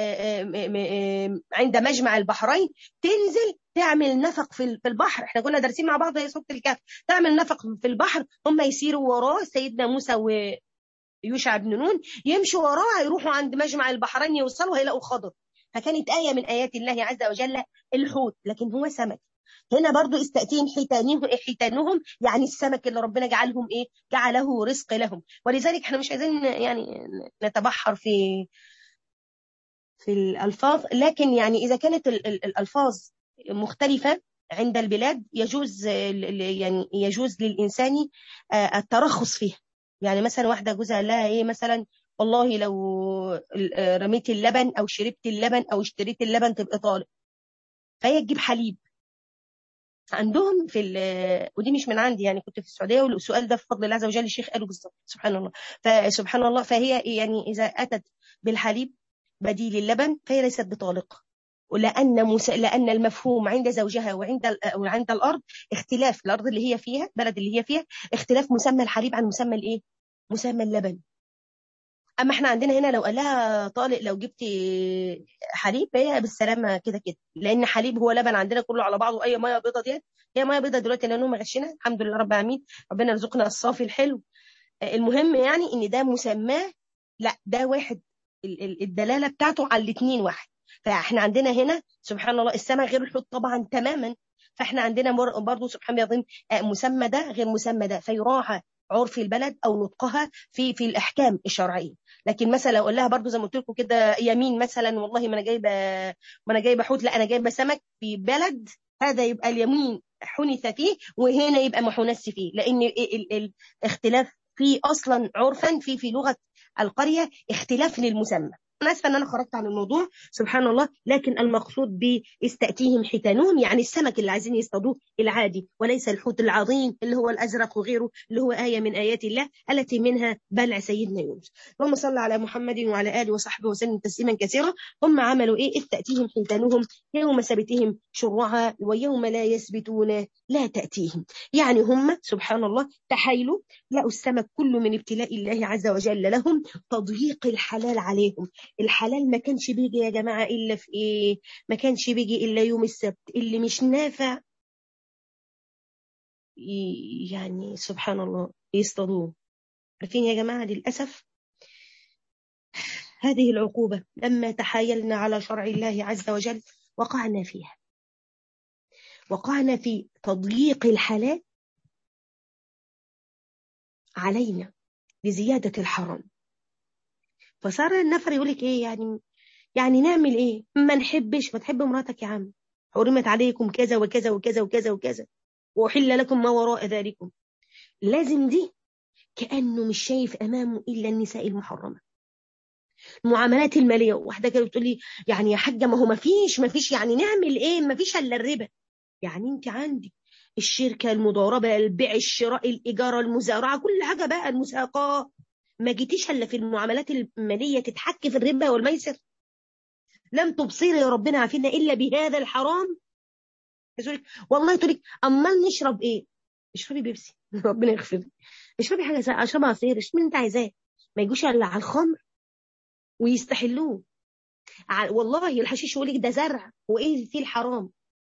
عند مجمع البحرين تنزل تعمل نفق في البحر احنا كنا دارسين مع بعض سوره الكهف تعمل نفق في البحر هم يسيروا وراه سيدنا موسى و يوشع بن نون يمشوا وراه يروحوا عند مجمع البحرين يوصلوا هيلاقوا خضر فكانت آية من آيات الله عز وجل الحوت لكن هو سمك هنا برضو استأتيهم حيتانهم حيتانهم يعني السمك اللي ربنا جعلهم ايه جعله رزق لهم ولذلك احنا مش عايزين يعني نتبحر في في الألفاظ لكن يعني إذا كانت الألفاظ مختلفة عند البلاد يجوز يعني يجوز للإنسان الترخص فيها يعني مثلا واحدة جوزها لها ايه مثلا والله لو رميت اللبن او شربت اللبن او اشتريت اللبن تبقى طالق فهي تجيب حليب عندهم في ودي مش من عندي يعني كنت في السعوديه والسؤال ده بفضل الله عز وجل الشيخ قاله بالظبط سبحان الله فسبحان الله فهي يعني اذا اتت بالحليب بديل اللبن فهي ليست بطالقه ولان مس... لان المفهوم عند زوجها وعند ال... وعند الارض اختلاف الارض اللي هي فيها البلد اللي هي فيها اختلاف مسمى الحليب عن مسمى الايه؟ مسمى اللبن. اما احنا عندنا هنا لو قال لها طالق لو جبتي حليب هي بالسلامه كده كده لان حليب هو لبن عندنا كله على بعضه اي ميه بيضه ديت هي ميه بيضه دلوقتي لانهم غشنا الحمد لله رب العالمين ربنا يرزقنا الصافي الحلو المهم يعني ان ده مسماه لا ده واحد الدلاله بتاعته على الاثنين واحد فاحنا عندنا هنا سبحان الله السماء غير الحوت طبعا تماما فاحنا عندنا برضه سبحان الله العظيم مسمى ده غير مسمى ده فيراعى عرف البلد او نطقها في في الاحكام الشرعيه لكن مثلا لو اقول لها برضه زي ما قلت لكم كده يمين مثلا والله ما انا جايبه ما انا جايبه حوت لا انا جايبه سمك في بلد هذا يبقى اليمين حنث فيه وهنا يبقى ما حنث فيه لان الاختلاف في اصلا عرفا في في لغه القريه اختلاف للمسمى انا اسفه ان انا خرجت عن الموضوع سبحان الله لكن المقصود باستاتيهم حيتانهم يعني السمك اللي عايزين يصطادوه العادي وليس الحوت العظيم اللي هو الازرق وغيره اللي هو ايه من ايات الله التي منها بلع سيدنا يونس اللهم صل على محمد وعلى اله وصحبه وسلم تسليما كثيرا هم عملوا ايه اذ تاتيهم حيتانهم يوم سبتهم شرعا ويوم لا يسبتون لا تاتيهم يعني هم سبحان الله تحايلوا لقوا السمك كله من ابتلاء الله عز وجل لهم تضييق الحلال عليهم الحلال ما كانش بيجي يا جماعة إلا في إيه ما كانش بيجي إلا يوم السبت اللي مش نافع يعني سبحان الله يصطادوه عارفين يا جماعة للأسف هذه العقوبة لما تحايلنا على شرع الله عز وجل وقعنا فيها وقعنا في تضييق الحلال علينا لزيادة الحرام فصار النفر يقول لك ايه يعني يعني نعمل ايه ما نحبش ما تحب مراتك يا عم حرمت عليكم كذا وكذا وكذا وكذا وكذا وأحل لكم ما وراء ذلكم لازم دي كأنه مش شايف أمامه إلا النساء المحرمة المعاملات المالية واحدة كده بتقول لي يعني يا حاجة ما هو ما فيش ما فيش يعني نعمل ايه ما فيش إلا الربا يعني انت عندك الشركة المضاربة البيع الشراء الإيجار المزارعة كل حاجة بقى المساقات ما جيتيش الا في المعاملات الماليه تتحكي في الربا والميسر لم تبصري يا ربنا عافينا الا بهذا الحرام يقولك والله تقول لك امال نشرب ايه اشربي بيبسي ربنا يغفر لي اشربي حاجه ساقعه اشربي عصير اشربي اللي انت عايزاه ما يجوش الا على الخمر ويستحلوه والله الحشيش يقول لك ده زرع وايه فيه الحرام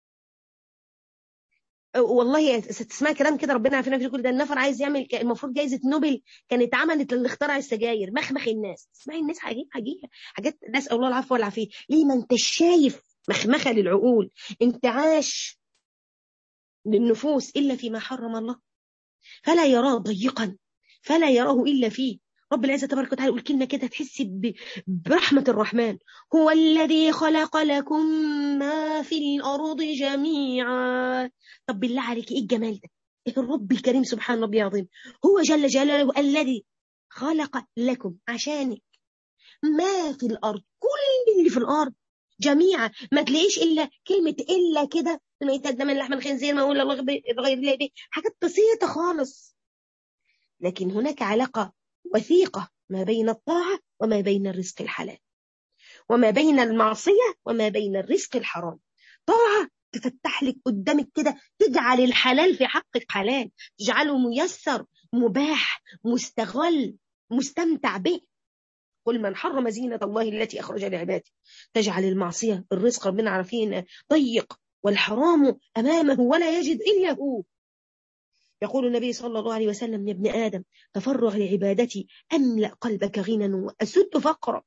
والله تسمع كلام كده ربنا عارفين في كل ده النفر عايز يعمل المفروض جائزه نوبل كانت اتعملت للي اخترع السجاير مخمخ الناس تسمعي الناس حاجات حاجات حاجات نسال الله العفو والعافيه ليه ما انت شايف مخمخه للعقول انتعاش للنفوس الا فيما حرم الله فلا يراه ضيقا فلا يراه الا فيه رب العزة تبارك وتعالى يقول كلمة كده تحسي برحمة الرحمن هو الذي خلق لكم ما في الأرض جميعا طب بالله عليك إيه الجمال ده إيه الرب الكريم سبحان ربي العظيم هو جل جلاله الذي خلق لكم عشانك ما في الأرض كل اللي في الأرض جميعا ما تلاقيش إلا كلمة إلا كده ما يتدى من لحم الخنزير ما أقول الله غير الله دي حاجات بسيطة خالص لكن هناك علاقة وثيقة ما بين الطاعة وما بين الرزق الحلال وما بين المعصية وما بين الرزق الحرام طاعة تفتح لك قدامك كده تجعل الحلال في حقك حلال تجعله ميسر مباح مستغل مستمتع به قل من حرم زينة الله التي أخرج لعباده تجعل المعصية الرزق ربنا عارفين ضيق والحرام أمامه ولا يجد إلا هو يقول النبي صلى الله عليه وسلم يا ابن آدم تفرغ لعبادتي أملأ قلبك غنى وأسد فقرك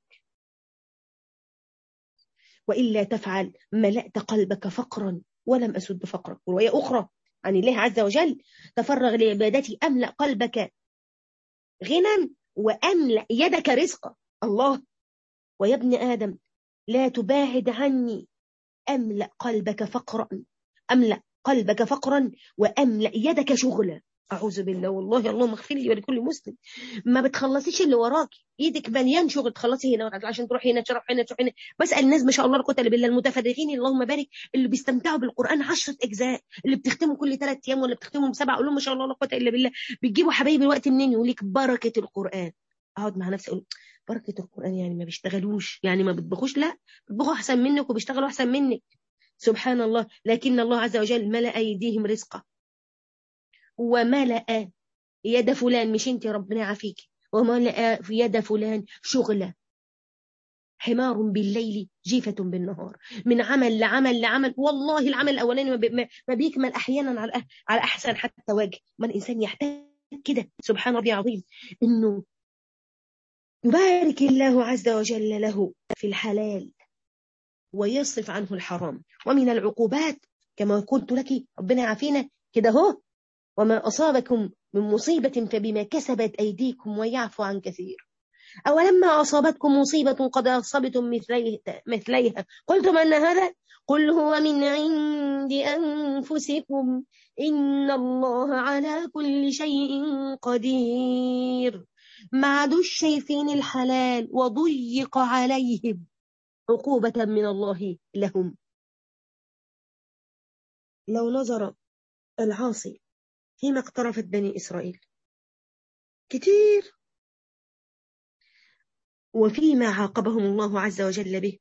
وإلا تفعل ملأت قلبك فقرا ولم أسد فقرك ورواية أخرى عن الله عز وجل تفرغ لعبادتي أملأ قلبك غنى وأملأ يدك رزقا الله ويا ابن آدم لا تباعد عني أملأ قلبك فقرا أملأ قلبك فقرا وأملأ يدك شغلا أعوذ بالله والله اللهم اغفر لي ولكل مسلم ما بتخلصيش اللي وراكي ايدك مليان شغل تخلصي هنا عشان تروحي هنا تروح هنا تروح هنا بسأل الناس ما شاء الله لا بالله المتفرغين اللهم بارك اللي بيستمتعوا بالقرآن 10 أجزاء اللي بتختموا كل ثلاث أيام ولا بتختموا سبع أقول لهم ما شاء الله لا قوة إلا بالله بتجيبوا حبايبي الوقت منين يقول لك بركة القرآن اقعد مع نفسي اقول بركة القرآن يعني ما بيشتغلوش يعني ما بيطبخوش لا بيطبخوا أحسن منك وبيشتغلوا أحسن منك سبحان الله لكن الله عز وجل ملأ أيديهم رزقا وملأ يد فلان مش انت ربنا يعافيك وملأ في يد فلان شغلة حمار بالليل جيفة بالنهار من عمل لعمل لعمل والله العمل الأولاني ما بيكمل أحيانا على على أحسن حتى وجه ما الإنسان يحتاج كده سبحان ربي عظيم إنه يبارك الله عز وجل له في الحلال ويصرف عنه الحرام ومن العقوبات كما قلت لك ربنا يعافينا كده هو وما أصابكم من مصيبة فبما كسبت أيديكم ويعفو عن كثير أولما أصابتكم مصيبة قد أصبتم مثليها قلتم أن هذا قل هو من عند أنفسكم إن الله على كل شيء قدير ما عادوش شايفين الحلال وضيق عليهم عقوبة من الله لهم لو نظر العاصي فيما اقترفت بني إسرائيل كتير وفيما عاقبهم الله عز وجل به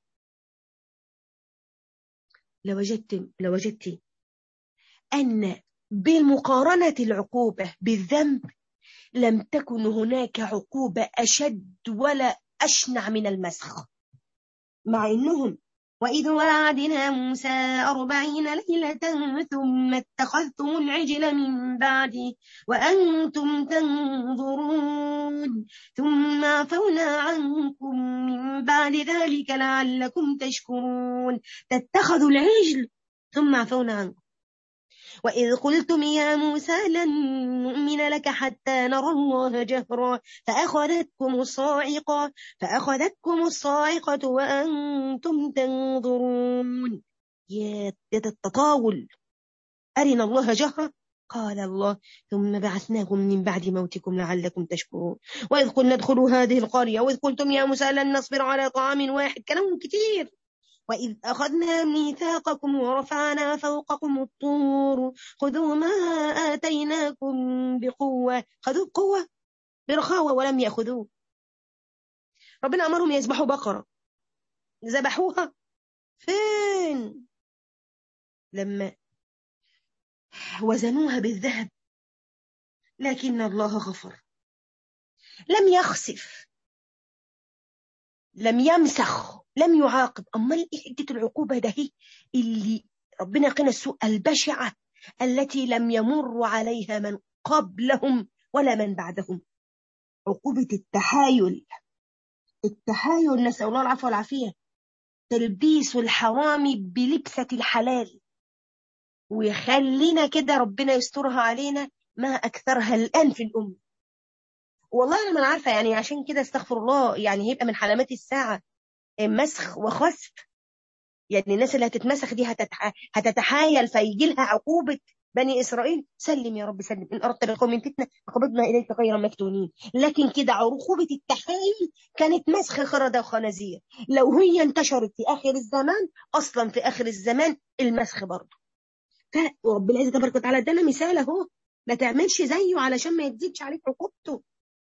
لوجدت لوجدت أن بمقارنة العقوبة بالذنب لم تكن هناك عقوبة أشد ولا أشنع من المسخ مع أنهم وإذ وعدنا موسى أربعين ليلة ثم اتخذتم العجل من بعدي وأنتم تنظرون ثم عفونا عنكم من بعد ذلك لعلكم تشكرون تتخذوا العجل ثم عفونا عنكم وإذ قلتم يا موسى لن نؤمن لك حتى نرى الله جهرا فأخذتكم الصاعقة فأخذتكم الصاعقة وأنتم تنظرون يا التطاول أرنا الله جهرا قال الله ثم بعثناكم من بعد موتكم لعلكم تشكرون وإذ قلنا ادخلوا هذه القرية وإذ قلتم يا موسى لن نصبر على طعام واحد كلام كتير وإذ أخذنا ميثاقكم ورفعنا فوقكم الطور خذوا ما آتيناكم بقوة خذوا بقوة برخاوة ولم يأخذوه ربنا أمرهم يذبحوا بقرة ذبحوها فين لما وزنوها بالذهب لكن الله غفر لم يخسف لم يمسخ لم يعاقب أمال إيه حدة العقوبة ده هي اللي ربنا قنا السوء البشعة التي لم يمر عليها من قبلهم ولا من بعدهم عقوبة التحايل التحايل نسأل الله العفو والعافية تلبيس الحرام بلبسة الحلال ويخلينا كده ربنا يسترها علينا ما أكثرها الآن في الأمة والله أنا ما عارفة يعني عشان كده استغفر الله يعني هيبقى من علامات الساعة مسخ وخسف يعني الناس اللي هتتمسخ دي هتتح... هتتحايل فيجي لها عقوبة بني إسرائيل سلم يا رب سلم إن أردت بقوم فتنة فقبضنا إليك غير مفتونين لكن كده عقوبة التحايل كانت مسخ خردة وخنازير لو هي انتشرت في آخر الزمان أصلا في آخر الزمان المسخ برضه فرب العزة تبارك وتعالى ادانا مثال أهو ما تعملش زيه علشان ما يزيدش عليك عقوبته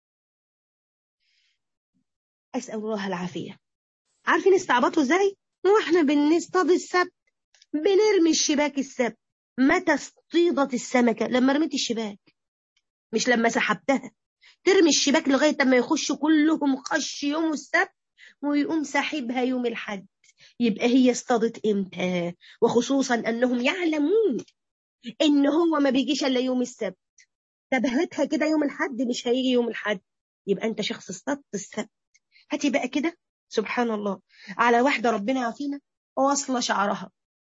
أسأل الله العافية عارفين استعبطوا ازاي واحنا بنصطاد السبت بنرمي الشباك السبت متى اصطيدت السمكة لما رميت الشباك مش لما سحبتها ترمي الشباك لغاية ما يخشوا كلهم خش يوم السبت ويقوم ساحبها يوم الحد يبقى هي اصطادت امتى وخصوصا انهم يعلمون ان هو ما بيجيش الا يوم السبت تبهتها كده يوم الحد مش هيجي يوم الحد يبقى انت شخص اصطادت السبت هاتي بقى كده سبحان الله على واحدة ربنا يعافينا واصلة شعرها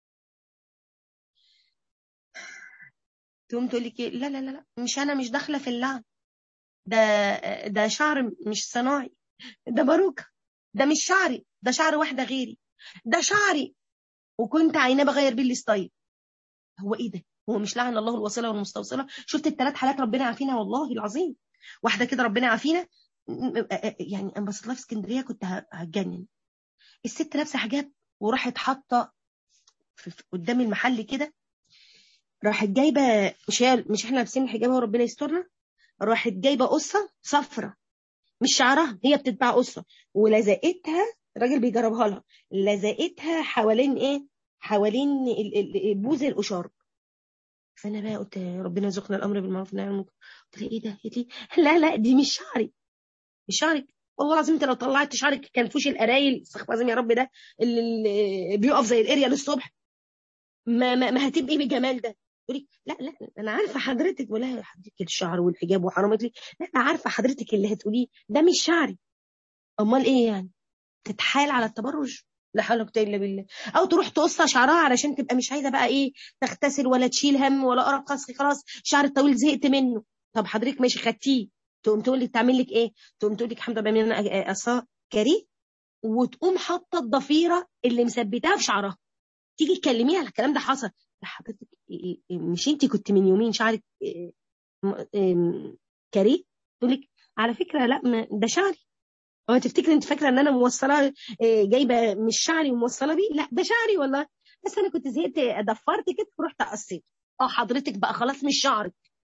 تقوم تقول لك لا لا لا مش انا مش داخله في اللعن ده ده شعر مش صناعي ده باروكه ده مش شعري ده شعر واحده غيري ده شعري وكنت عيناه بغير بيه الستايل هو ايه ده هو مش لعن الله الوصيله والمستوصله شفت الثلاث حالات ربنا يعافينا والله العظيم واحده كده ربنا يعافينا يعني انا بصيت لها في اسكندريه كنت هتجنن الست لابسه حجاب وراحت حاطه قدام المحل كده راحت جايبه مش هي مش احنا لابسين الحجاب وربنا يسترنا راحت جايبه قصه صفرة مش شعرها هي بتتباع قصه ولزقتها الراجل بيجربها لها لزقتها حوالين ايه حوالين بوز الاشارب فانا بقى قلت ربنا يرزقنا الامر بالمعروف والنهي عن المنكر قلت لها ايه ده قالت لي لا لا دي مش شعري مش شعرك والله العظيم انت لو طلعت شعرك كان فوش القرايل استغفر الله يا رب ده اللي بيقف زي الاريا للصبح ما ما, ما هتبقي بالجمال ده تقولي لا لا انا عارفه حضرتك ولا حضرتك الشعر والحجاب وحرام لي لا انا عارفه حضرتك اللي هتقوليه ده مش شعري امال ايه يعني تتحايل على التبرج لا حول ولا قوه الا بالله او تروح تقص شعرها علشان تبقى مش عايزه بقى ايه تغتسل ولا تشيل هم ولا قرف خلاص خلاص شعر الطويل زهقت منه طب حضرتك ماشي خدتيه تقوم تقول لي تعمل لك ايه تقوم تقول لك الحمد لله من انا قصاه كري وتقوم حاطه الضفيره اللي مثبتاها في شعرها تيجي تكلميها على الكلام ده حصل حضرتك مش انت كنت من يومين شعرك كري تقول لك على فكره لا ده شعري هو تفتكر انت فاكره ان انا موصله جايبه مش شعري وموصله بيه لا ده شعري والله بس انا كنت زهقت دفرت كده ورحت قصيت اه حضرتك بقى خلاص مش شعرك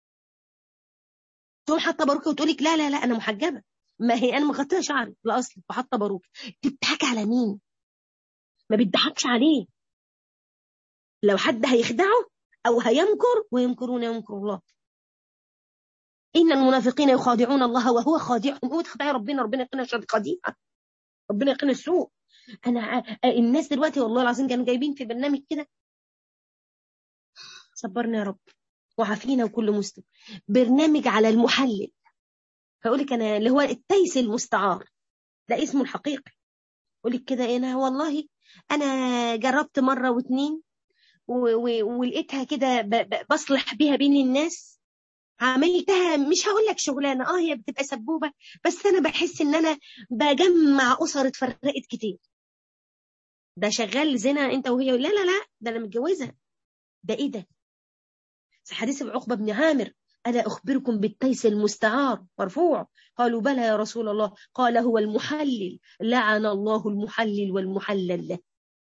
تقوم حاطه باروكه وتقول لك لا لا لا انا محجبه ما هي انا مغطيه شعري الاصل وحاطه باروكه بتضحك على مين ما بيضحكش عليه لو حد هيخدعه او هيمكر ويمكرون يمكر الله ان المنافقين يخادعون الله وهو خادعهم اوعى تخدعي ربنا ربنا يقينا شر الخديعه ربنا يقينا السوء انا الناس دلوقتي والله العظيم كانوا جايبين في برنامج كده صبرنا يا رب وعافينا وكل مسلم برنامج على المحلل هقول لك انا اللي هو التيس المستعار ده اسمه الحقيقي اقول لك كده انا والله انا جربت مره واتنين ولقيتها كده بصلح بيها بين الناس عملتها مش هقول لك شغلانه اه هي بتبقى سبوبه بس انا بحس ان انا بجمع اسر اتفرقت كتير ده شغال زنا انت وهي لا لا لا ده انا متجوزه ده ايه ده حديث عقبه بن عامر ألا أخبركم بالتيس المستعار مرفوع قالوا بلى يا رسول الله قال هو المحلل لعن الله المحلل والمحلل له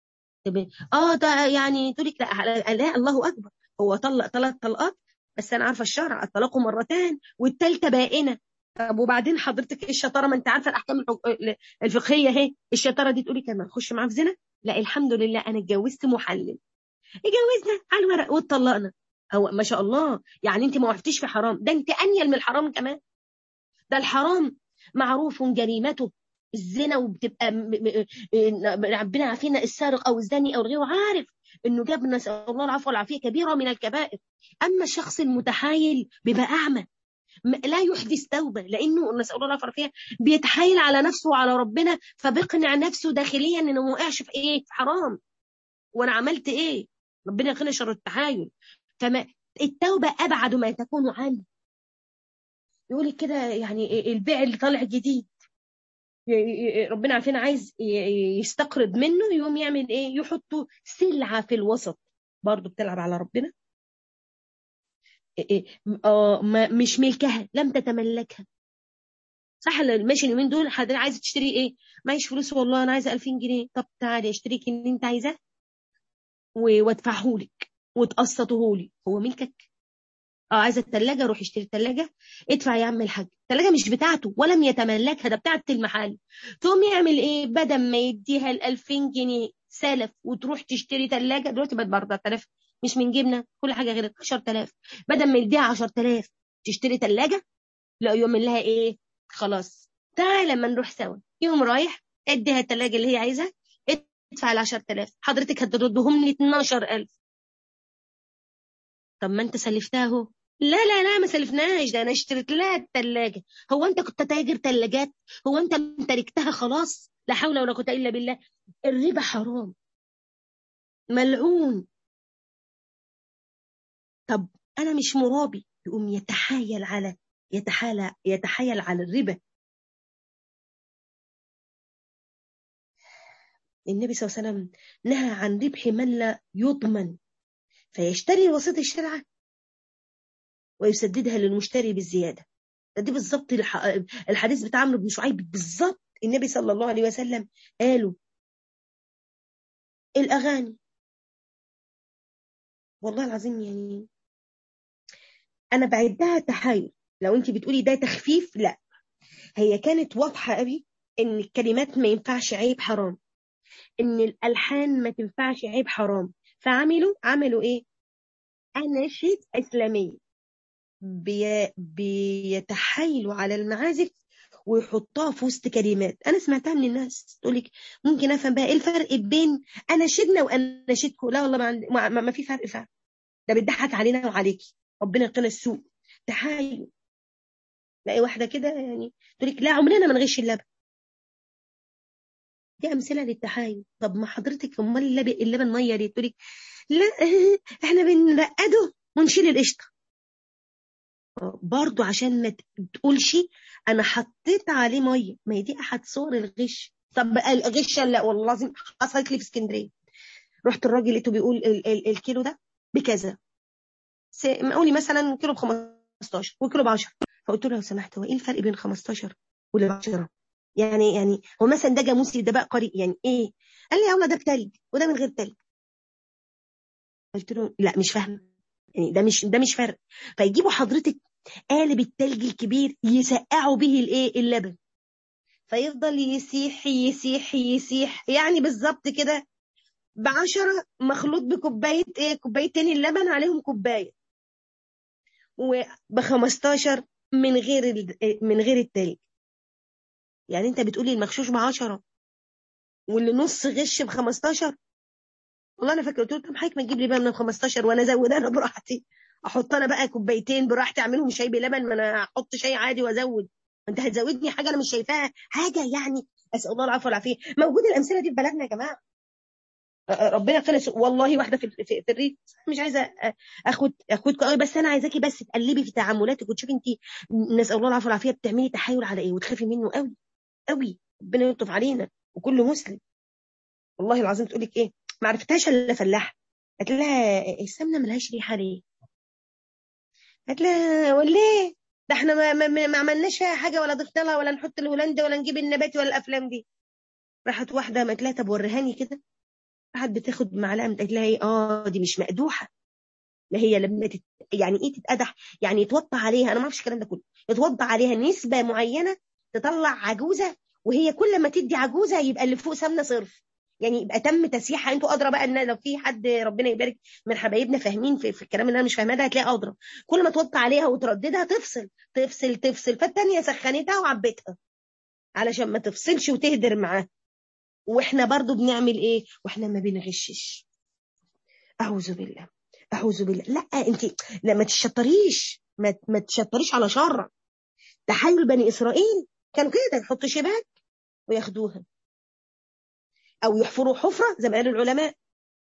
اه ده يعني تقول لك لا, لا الله اكبر هو طلق ثلاث طلقات بس انا عارفه الشرع الطلاق مرتان والثالثه بائنه طب وبعدين حضرتك ايه الشطاره ما انت عارفه الاحكام الفقهيه اهي الشطاره دي تقولي كمان نخش معاه في زنا لا الحمد لله انا اتجوزت محلل اتجوزنا على الورق واتطلقنا هو ما شاء الله يعني انت ما وقفتيش في حرام ده انت انيل من الحرام كمان ده الحرام معروف جريمته الزنا وبتبقى ربنا عافينا السارق او الزاني او غيره عارف انه جاب نسال الله العفو والعافيه كبيره من الكبائر اما الشخص المتحايل بيبقى اعمى لا يحدث توبه لانه نسال الله العفو والعافيه بيتحايل على نفسه وعلى ربنا فبيقنع نفسه داخليا انه ما وقعش في ايه في حرام وانا عملت ايه ربنا يقينا شر التحايل فما التوبه ابعد ما تكون عنه يقول كده يعني البيع اللي طالع جديد ربنا عارفين عايز يستقرض منه يقوم يعمل ايه يحطوا سلعه في الوسط برضه بتلعب على ربنا اه مش ملكها لم تتملكها صح ماشي اليومين دول حضرتك عايزه تشتري ايه معيش فلوس والله انا عايزه 2000 جنيه طب تعالي اشتريك اللي انت عايزاه وادفعه لك وتقسطه لي هو ملكك اه عايزه الثلاجه روح اشتري الثلاجه ادفع يا عم الحاج الثلاجه مش بتاعته ولم يتملكها ده بتاعه المحل تقوم يعمل ايه بدل ما يديها ال 2000 جنيه سلف وتروح تشتري ثلاجه دلوقتي بقت ب 4000 مش من جبنه كل حاجه غير 10000 بدل ما يديها 10000 تشتري ثلاجه لا يوم لها ايه خلاص تعالى لما نروح سوا يوم رايح اديها الثلاجه اللي هي عايزها ادفع ال 10000 حضرتك هتردهم لي 12000 طب ما انت سلفتها اهو لا لا لا ما سلفناش ده انا اشتريت لها الثلاجه هو انت كنت تاجر ثلاجات هو انت امتلكتها خلاص لا حول ولا قوه الا بالله الربا حرام ملعون طب انا مش مرابي يقوم يتحايل على يتحايل يتحايل على الربا النبي صلى الله عليه وسلم نهى عن ربح من لا يضمن فيشتري وسيط الشرعة ويسددها للمشتري بالزيادة دي بالظبط الحديث بتاع عمرو بن شعيب بالظبط النبي صلى الله عليه وسلم قالوا الأغاني والله العظيم يعني أنا بعدها تحايل لو أنت بتقولي ده تخفيف لا هي كانت واضحة قوي إن الكلمات ما ينفعش عيب حرام إن الألحان ما تنفعش عيب حرام فعملوا عملوا ايه اناشيد اسلاميه بي بيتحايلوا على المعازف ويحطوها في وسط كلمات انا سمعتها من الناس تقول لك ممكن افهم بقى ايه الفرق بين اناشدنا واناشدكم لا والله ما, عندي ما, ما في فرق فعلا ده بيضحك علينا وعليكي ربنا يقينا السوء تحايل لاقي واحده كده يعني تقول لك لا عمرنا ما نغش اللبن دي امثله للتحايل طب ما حضرتك امال اللبن اللبن ميه ليه تقولي لا احنا بنرقده ونشيل القشطه برضو عشان ما تقولش انا حطيت عليه ميه ما هي دي احد صور الغش طب الغش لا والله العظيم حصلت لي في اسكندريه رحت الراجل لقيته بيقول ال ال الكيلو ده بكذا قولي مثلا كيلو ب 15 وكيلو ب 10 فقلت له لو سمحت هو ايه الفرق بين 15 وال 10 يعني يعني هو مثلا ده جاموسي ده بقى قري يعني ايه قال لي يا الله ده بتلج وده من غير تلج قلت له لا مش فاهمه يعني ده مش ده مش فرق فيجيبوا حضرتك قالب التلج الكبير يسقعوا به الايه اللبن فيفضل يسيح يسيح يسيح يعني بالظبط كده بعشرة مخلوط بكوباية ايه كوبايتين اللبن عليهم كوباية وب 15 من غير ال... من غير التلج يعني انت بتقولي المغشوش ب 10 واللي نص غش ب 15 والله انا فاكره قلت له طب حضرتك ما تجيب لي بقى من 15 وانا ازود انا براحتي احط انا بقى كوبايتين براحتي اعملهم شاي بلبن ما انا احط شاي عادي وازود انت هتزودني حاجه انا مش شايفاها حاجه يعني اسال الله العفو والعافيه موجود الامثله دي في بلدنا يا جماعه ربنا خلص والله واحده في في, في الريت مش عايزه اخد اخدكم قوي بس انا عايزاكي بس تقلبي في تعاملاتك وتشوفي انت نسال الله العفو والعافيه بتعملي تحايل على ايه وتخافي منه قوي قوي ربنا يلطف علينا وكل مسلم والله العظيم تقول لك ايه ما عرفتهاش الا فلاحه قالت لها السمنه ملهاش ريحه ليه؟ قالت لها وليه؟ ده احنا ما, ما, ما عملناش فيها حاجه ولا ضفنا لها ولا نحط الهولندا ولا نجيب النباتي ولا الافلام دي راحت واحده قالت لها طب وريهاني كده راحت بتاخد معلقه قالت لها ايه اه دي مش مقدوحه ما هي لما تت... يعني ايه تتقدح يعني يتوضع عليها انا ما اعرفش الكلام ده كله يتوضع عليها نسبه معينه تطلع عجوزه وهي كل ما تدي عجوزه يبقى اللي فوق سمنه صرف يعني يبقى تم تسييحها انتوا ادرى بقى ان لو في حد ربنا يبارك من حبايبنا فاهمين في, في الكلام اللي انا مش فاهماه ده هتلاقي ادرى كل ما توطي عليها وترددها تفصل تفصل تفصل فالتانيه سخنتها وعبتها علشان ما تفصلش وتهدر معاها واحنا برضو بنعمل ايه واحنا ما بنغشش اعوذ بالله اعوذ بالله لا انت لا ما تشطريش ما, ما تشطريش على شر تحايل بني اسرائيل كانوا كده يحطوا شباك وياخدوها او يحفروا حفره زي ما قال العلماء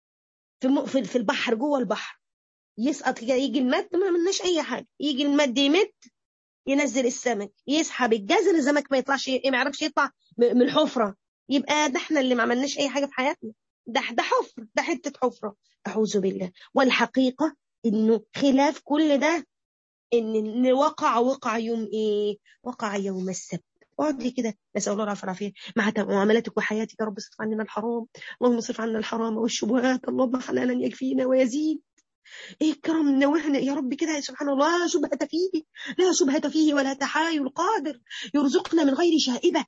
في في البحر جوه البحر يسقط كده يجي المد ما عملناش اي حاجه يجي المد يمد ينزل السمك يسحب الجزر السمك ما يطلعش ما يعرفش يطلع من الحفره يبقى ده احنا اللي ما عملناش اي حاجه في حياتنا ده ده حفر ده حته حفره اعوذ بالله والحقيقه انه خلاف كل ده ان وقع وقع يوم ايه وقع يوم السبت اقعدي كده نسال الله العافيه والعافيه مع معاملاتك وحياتك يا رب اصرف عننا الحرام اللهم اصرف عنا الحرام والشبهات اللهم حلالا يكفينا ويزيد ايه الكرم النوعنا يا رب كده سبحان الله لا شبهة فيه لا شبهة فيه ولا تحايل قادر يرزقنا من غير شائبة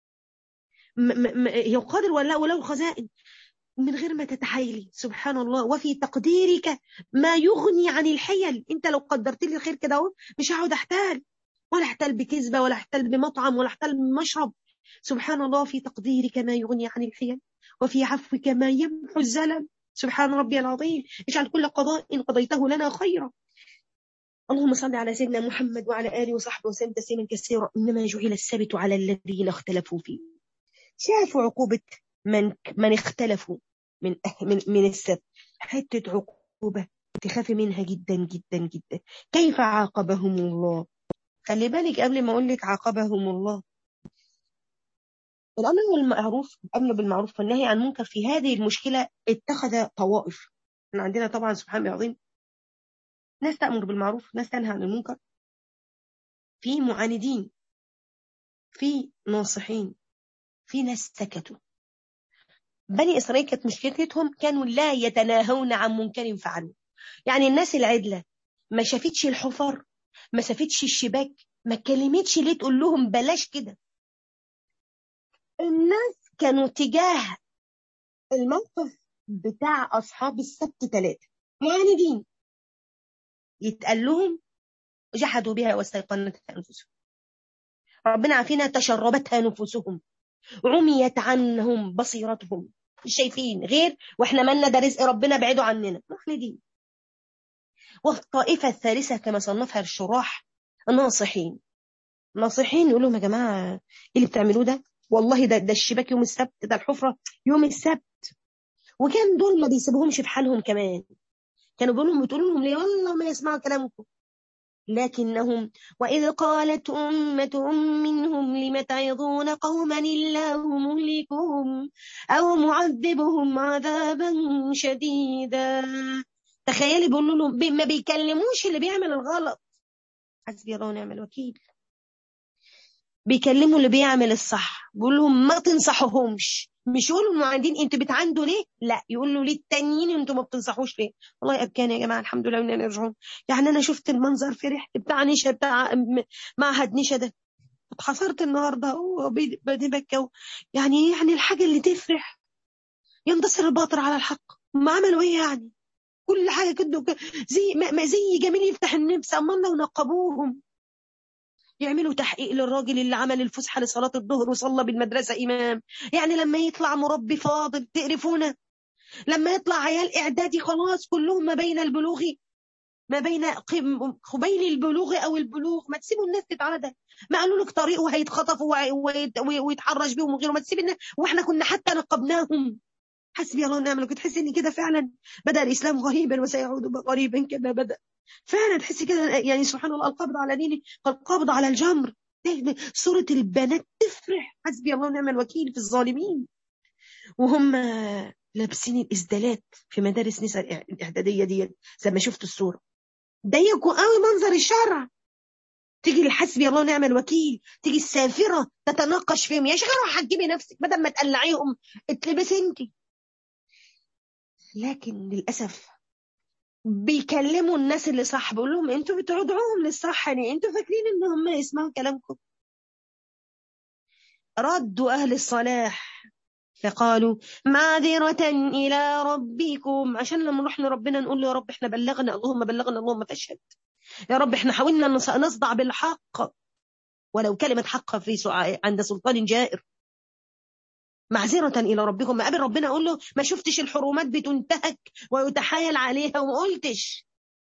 هي قادر ولا ولو خزائن من غير ما تتحايلي سبحان الله وفي تقديرك ما يغني عن الحيل انت لو قدرت لي الخير كده اهو مش هقعد احتال ولا احتال بكذبه ولا احتال بمطعم ولا احتال بمشرب سبحان الله في تقديرك ما يغني عن الحيل وفي عفوك ما يمحو الزلل سبحان ربي العظيم اجعل كل قضاء قضيته لنا خيرا اللهم صل على سيدنا محمد وعلى اله وصحبه وسلم تسليما كثيرا انما جعل السبت على الذين اختلفوا فيه شافوا عقوبه من من اختلفوا من من من السبت حته عقوبه تخافي منها جدا جدا جدا كيف عاقبهم الله خلي بالك قبل ما اقول لك عاقبهم الله الامر بالمعروف الامر بالمعروف والنهي عن المنكر في هذه المشكله اتخذ طوائف احنا عندنا طبعا سبحان الله العظيم ناس تامر بالمعروف ناس تنهى عن المنكر في معاندين في ناصحين في ناس سكتوا بني اسرائيل كانت مشكلتهم كانوا لا يتناهون عن منكر فعلوه يعني الناس العدله ما شافتش الحفر ما شافتش الشباك ما كلمتش ليه تقول لهم بلاش كده الناس كانوا تجاه الموقف بتاع أصحاب السبت ثلاثة معاندين يتقال لهم جحدوا بها واستيقنتها أنفسهم ربنا عافينا تشربتها نفوسهم عميت عنهم بصيرتهم مش شايفين غير واحنا مالنا ده رزق ربنا بعيدوا عننا معاندين والطائفة الثالثة كما صنفها الشراح ناصحين ناصحين يقول لهم يا جماعة ايه اللي بتعملوه ده والله ده ده الشباك يوم السبت ده الحفرة يوم السبت وكان دول ما بيسيبوهمش في حالهم كمان كانوا بيقولوا لهم بتقولوا لهم ليه والله ما يسمعوا كلامكم لكنهم وإذ قالت أمة منهم لم تعظون قوما الله مهلكهم أو معذبهم عذابا شديدا تخيلي بيقولوا لهم ما بيكلموش اللي بيعمل الغلط حسبي الله ونعم الوكيل بيكلموا اللي بيعمل الصح بيقول لهم ما تنصحوهمش مش يقولوا المعاندين انتوا بتعاندوا ليه لا يقولوا للتانيين انتوا ما بتنصحوش ليه والله ابكاني يا جماعه الحمد لله اننا نرجعون يعني انا شفت المنظر فرحت بتاع نشا بتاع معهد نشا ده اتحصرت النهارده وبكى يعني يعني الحاجه اللي تفرح ينتصر الباطل على الحق ما عملوا ايه يعني كل حاجه كده زي ما زي جميل يفتح النفس اما لو نقبوهم يعملوا تحقيق للراجل اللي عمل الفسحه لصلاه الظهر وصلى بالمدرسه امام يعني لما يطلع مربي فاضل تقرفونه لما يطلع عيال اعدادي خلاص كلهم ما بين البلوغ ما بين قبيل البلوغ او البلوغ ما تسيبوا الناس تتعادل ما قالوا لك طريق وهيتخطفوا ويتحرش بيهم وغيره ما تسيب الناس واحنا كنا حتى نقبناهم حسبي الله ونعم الوكيل تحس ان كده فعلا بدا الاسلام غريبا وسيعود غريبا كما بدا فعلا تحسي كده يعني سبحان الله القبض على ديني القبض على الجمر سورة البنات تفرح حسبي الله ونعم الوكيل في الظالمين وهم لابسين الإسدالات في مدارس نساء الإعدادية دي زي ما شفت الصورة ضيقوا قوي منظر الشرع تيجي الحسبي الله ونعم الوكيل تيجي السافرة تتناقش فيهم يا شيخة روح هتجيبي نفسك بدل ما تقلعيهم اتلبسي انت لكن للأسف بيكلموا الناس اللي صح بيقول لهم انتوا بتدعوهم للصح يعني انتوا فاكرين ان هم يسمعوا كلامكم ردوا اهل الصلاح فقالوا معذرة إلى ربكم عشان لما نروح لربنا نقول له يا رب احنا بلغنا اللهم بلغنا اللهم فاشهد يا رب احنا حاولنا نصدع بالحق ولو كلمة حق في عند سلطان جائر معذرة إلى ربكم ما قابل ربنا أقول له ما شفتش الحرمات بتنتهك ويتحايل عليها وما قلتش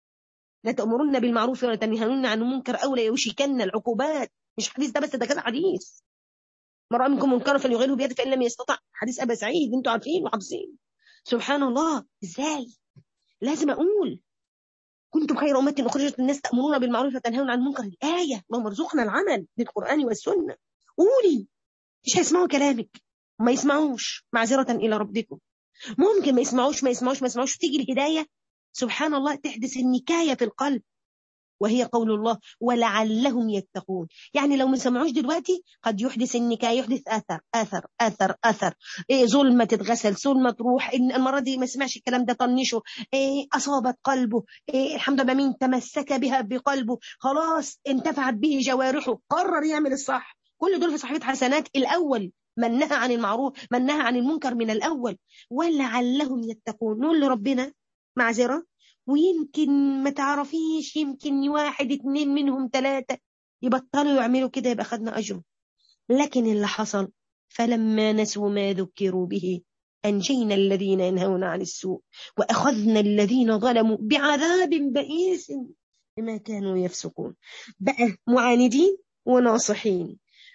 لا تأمرن بالمعروف ولا تنهون عن المنكر أو لا يوشكن العقوبات مش حديث ده بس ده كذا حديث من رأى منكم منكرا فليغيره بيده فإن لم يستطع حديث أبا سعيد أنتوا عارفين وحافظين سبحان الله إزاي لازم أقول كنتم خير أمة أخرجت الناس تأمرون بالمعروف وتنهون عن المنكر الآية اللهم ارزقنا العمل بالقرآن والسنة قولي مش هيسمعوا كلامك ما يسمعوش معذرة إلى ربكم ممكن ما يسمعوش ما يسمعوش ما يسمعوش تيجي الهداية سبحان الله تحدث النكاية في القلب وهي قول الله ولعلهم يتقون يعني لو ما سمعوش دلوقتي قد يحدث النكاية يحدث أثر أثر أثر أثر إيه ظلمة تتغسل ظلمة تروح المرة دي ما سمعش الكلام ده طنشه إيه أصابت قلبه إيه الحمد لله مين تمسك بها بقلبه خلاص انتفعت به جوارحه قرر يعمل الصح كل دول في صحيفة حسنات الأول من نهى عن المعروف من نهى عن المنكر من الأول ولعلهم يتقون نقول لربنا معذرة ويمكن ما تعرفيش يمكن واحد اتنين منهم ثلاثة يبطلوا يعملوا كده يبقى خدنا أجره لكن اللي حصل فلما نسوا ما ذكروا به أنجينا الذين ينهون عن السوء وأخذنا الذين ظلموا بعذاب بئيس بما كانوا يفسقون بقى معاندين وناصحين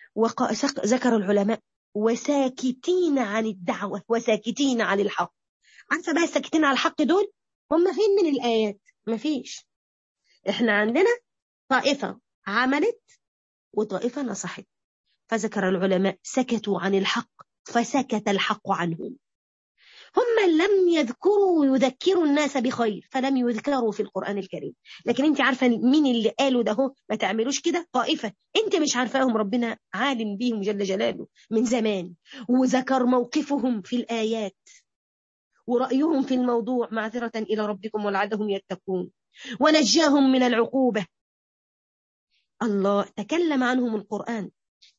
وذكر العلماء وساكتين عن الدعوة وساكتين عن الحق عارفة بقى الساكتين على الحق دول هم فين من الآيات مفيش احنا عندنا طائفة عملت وطائفة نصحت فذكر العلماء سكتوا عن الحق فسكت الحق عنهم هم لم يذكروا ويذكروا الناس بخير فلم يذكروا في القرآن الكريم لكن انت عارفة مين اللي قالوا ده هو ما تعملوش كده طائفة انت مش عارفاهم ربنا عالم بيهم جل جلاله من زمان وذكر موقفهم في الآيات ورأيهم في الموضوع معذرة إلى ربكم ولعلهم يتقون ونجاهم من العقوبة الله تكلم عنهم القرآن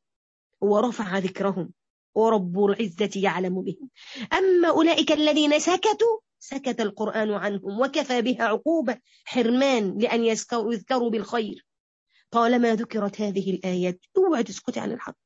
ورفع ذكرهم ورب العزة يعلم بهم أما أولئك الذين سكتوا سكت القرآن عنهم وكفى بها عقوبة حرمان لأن يذكروا بالخير طالما ذكرت هذه الآيات اوعى تسكتي عن الحق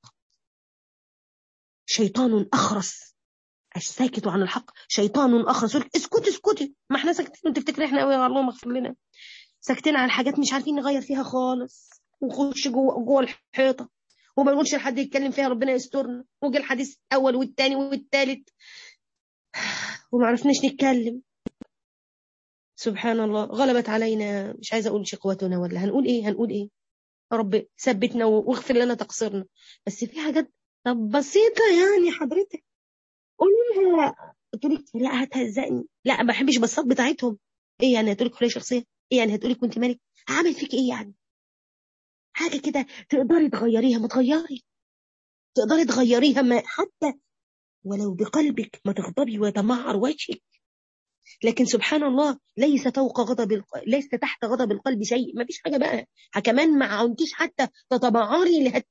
شيطان أخرس الساكت عن الحق شيطان أخرس اسكتي اسكتي ما احنا ساكتين وانت تفتكري احنا قوي اللهم اغفر لنا ساكتين على حاجات مش عارفين نغير فيها خالص ونخش جوه جوه الحيطه وما نقولش لحد يتكلم فيها ربنا يسترنا وجه الحديث الاول والثاني والثالث وما عرفناش نتكلم سبحان الله غلبت علينا مش عايزه اقول شقوتنا ولا هنقول ايه هنقول ايه يا رب ثبتنا واغفر لنا تقصيرنا بس في حاجات طب بسيطه يعني حضرتك قولي لها قلت لك لا هتهزقني لا ما بحبش بساط بتاعتهم ايه يعني هتقولك حريه شخصيه ايه يعني هتقولك كنت مالك عمل فيك ايه يعني حاجة كده تقدري تغيريها ما تغيري تقدري تغيريها ما حتى ولو بقلبك ما تغضبي ويتمعر وجهك لكن سبحان الله ليس فوق غضب الق... ليس تحت غضب القلب شيء ما فيش حاجة بقى كمان ما عنديش حتى تتمعري لهت...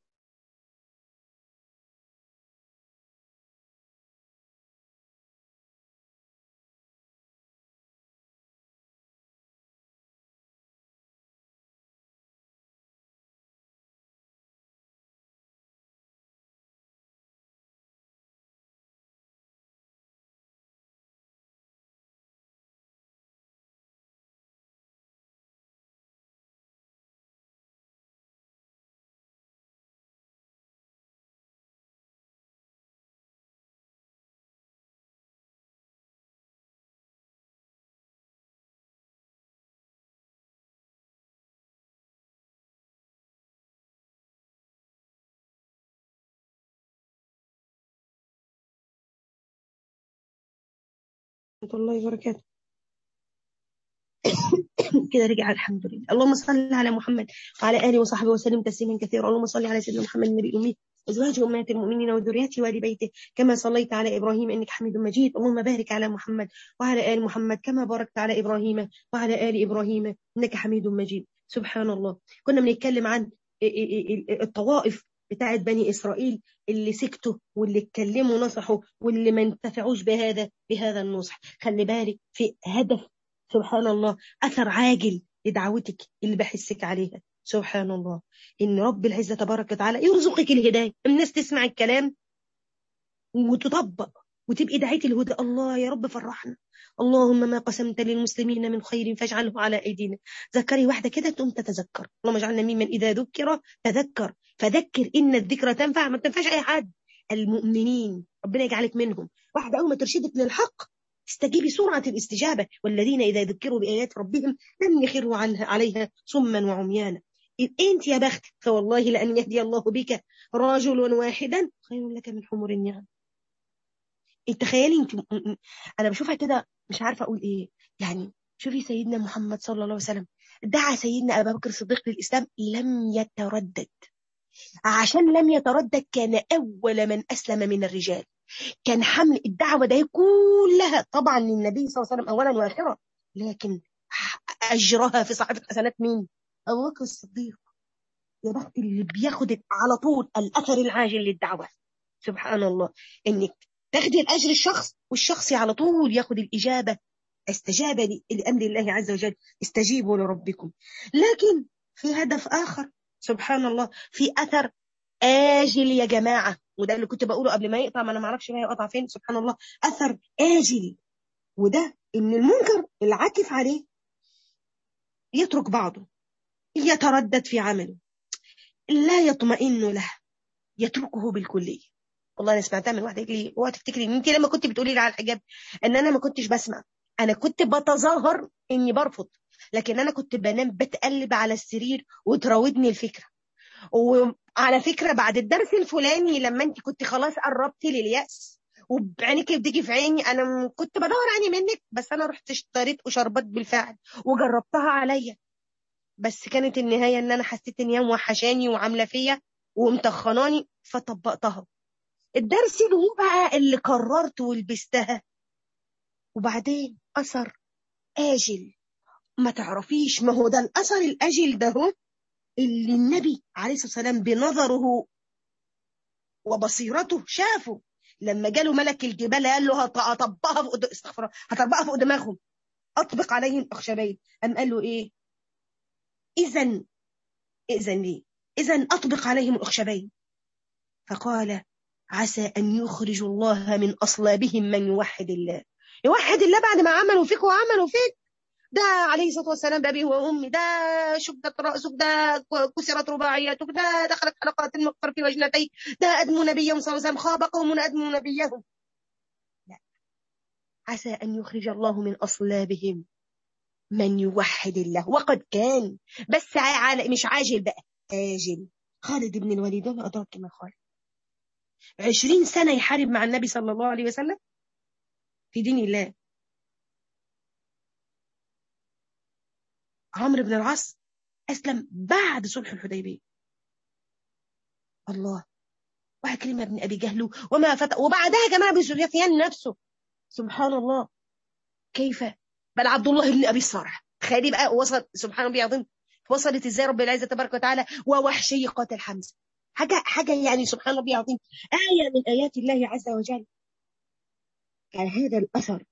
ورحمة الله وبركاته كده رجع الحمد لله اللهم صل على محمد وعلى آله وصحبه وسلم تسليما كثيرا اللهم صل على سيدنا محمد النبي الأمي أزواج أمهات المؤمنين وذريته وآل بيته كما صليت على إبراهيم إنك حميد مجيد اللهم بارك على محمد وعلى آل محمد كما باركت على إبراهيم وعلى آل إبراهيم إنك حميد مجيد سبحان الله كنا بنتكلم عن الطوائف بتاعت بني إسرائيل اللي سكتوا واللي اتكلموا نصحوا واللي ما انتفعوش بهذا بهذا النصح خلي بالك في هدف سبحان الله أثر عاجل لدعوتك اللي بحسك عليها سبحان الله إن رب العزة تبارك وتعالى يرزقك الهداية الناس تسمع الكلام وتطبق وتبقي دعيت الهدى الله يا رب فرحنا اللهم ما قسمت للمسلمين من خير فاجعله على أيدينا ذكري واحدة كده تقوم تتذكر اللهم اجعلنا ممن إذا ذكر تذكر فذكر إن الذكرى تنفع ما تنفعش أي حد المؤمنين ربنا يجعلك منهم واحدة أول ما ترشدك للحق استجيبي سرعة الاستجابة والذين إذا ذكروا بآيات ربهم لم يخروا عنها عليها صما وعميانا انت يا بخت فوالله لأن يهدي الله بك رجل واحدا خير لك من حمر النعم انت تخيلي انت انا بشوفها كده مش عارفه اقول ايه يعني شوفي سيدنا محمد صلى الله عليه وسلم دعا سيدنا ابا بكر الصديق للاسلام لم يتردد عشان لم يتردد كان اول من اسلم من الرجال كان حمل الدعوه ده كلها طبعا للنبي صلى الله عليه وسلم اولا واخرا لكن اجرها في صحيفه حسنات مين؟ ابو بكر الصديق يا بخت اللي بياخد على طول الاثر العاجل للدعوه سبحان الله انك تاخدي الاجر الشخص والشخص على طول ياخد الاجابه استجاب لامر الله عز وجل استجيبوا لربكم لكن في هدف اخر سبحان الله في اثر اجل يا جماعه وده اللي كنت بقوله قبل ما يقطع ما انا ما اعرفش ما يقطع فين سبحان الله اثر اجل وده ان المنكر العاكف عليه يترك بعضه يتردد في عمله لا يطمئن له يتركه بالكليه والله انا سمعتها من واحده لي اوعى تفتكري ان انت لما كنت بتقولي لي على الحجاب ان انا ما كنتش بسمع انا كنت بتظاهر اني برفض لكن انا كنت بنام بتقلب على السرير وتراودني الفكره وعلى فكره بعد الدرس الفلاني لما انت كنت خلاص قربتي للياس وبعينك بتيجي في عيني انا كنت بدور عيني منك بس انا رحت اشتريت وشربت بالفعل وجربتها عليا بس كانت النهايه ان انا حسيت ان هي موحشاني وعامله فيا ومطخناني فطبقتها الدرس اللي هو بقى اللي قررت ولبستها وبعدين اثر اجل ما تعرفيش ما هو ده الاثر الاجل ده هو اللي النبي عليه الصلاه والسلام بنظره وبصيرته شافه لما جاله ملك الجبال قال له هطبقها فوق استغفر الله هطبقها فوق دماغهم اطبق عليهم اخشبين ام قال له ايه اذا اذا ليه اذا اطبق عليهم الاخشبين فقال عسى أن يخرج الله من أصلابهم من يوحد الله يوحد الله بعد ما عملوا فيك وعملوا فيك ده عليه الصلاة والسلام بأبيه وأمي ده شدت رأسك ده كسرت رباعياتك ده دخلت حلقات المغفر في وجنتيك ده أدموا نبيهم صلى الله عليه وسلم خاب قوم أدموا نبيهم لا عسى أن يخرج الله من أصلابهم من يوحد الله وقد كان بس مش عاجل بقى آجل خالد بن الوليد وما أدراك ما خالد عشرين سنة يحارب مع النبي صلى الله عليه وسلم في دين الله عمرو بن العاص أسلم بعد صلح الحديبية الله وعكرمة بن أبي جهل وما فتح وبعدها كمان أبي سفيان نفسه سبحان الله كيف بل عبد الله بن أبي الصرح تخيلي بقى وصل سبحان الله العظيم وصلت ازاي رب العزة تبارك وتعالى ووحشي قاتل حمزة حاجة حاجة يعني سبحان الله العظيم آية من آيات الله عز وجل على هذا الأثر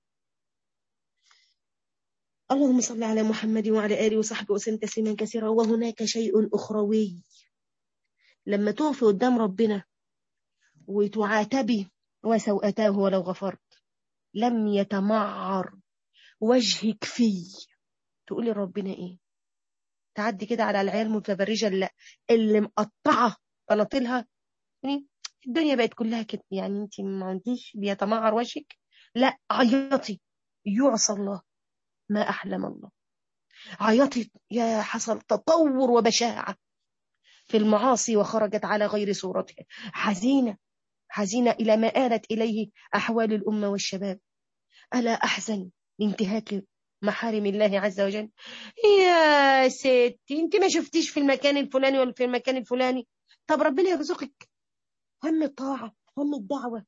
اللهم صل على محمد وعلى آله وصحبه وسلم تسليما كثيرا وهناك شيء أخروي لما تقفي قدام ربنا وتعاتبي وسوءتاه ولو غفرت لم يتمعر وجهك فيه تقولي ربنا ايه تعدي كده على العيال المتبرجه اللي, اللي مقطعه بناطيلها يعني الدنيا بقت كلها كده يعني انت ما عنديش بيتمعر وجهك لا عيطي يعصى الله ما احلم الله عيطي يا حصل تطور وبشاعه في المعاصي وخرجت على غير صورتها حزينه حزينه الى ما آلت اليه احوال الامه والشباب الا احزن لانتهاك محارم الله عز وجل يا ستي انت ما شفتيش في المكان الفلاني ولا في المكان الفلاني طب ربنا يرزقك هم الطاعة هم الدعوة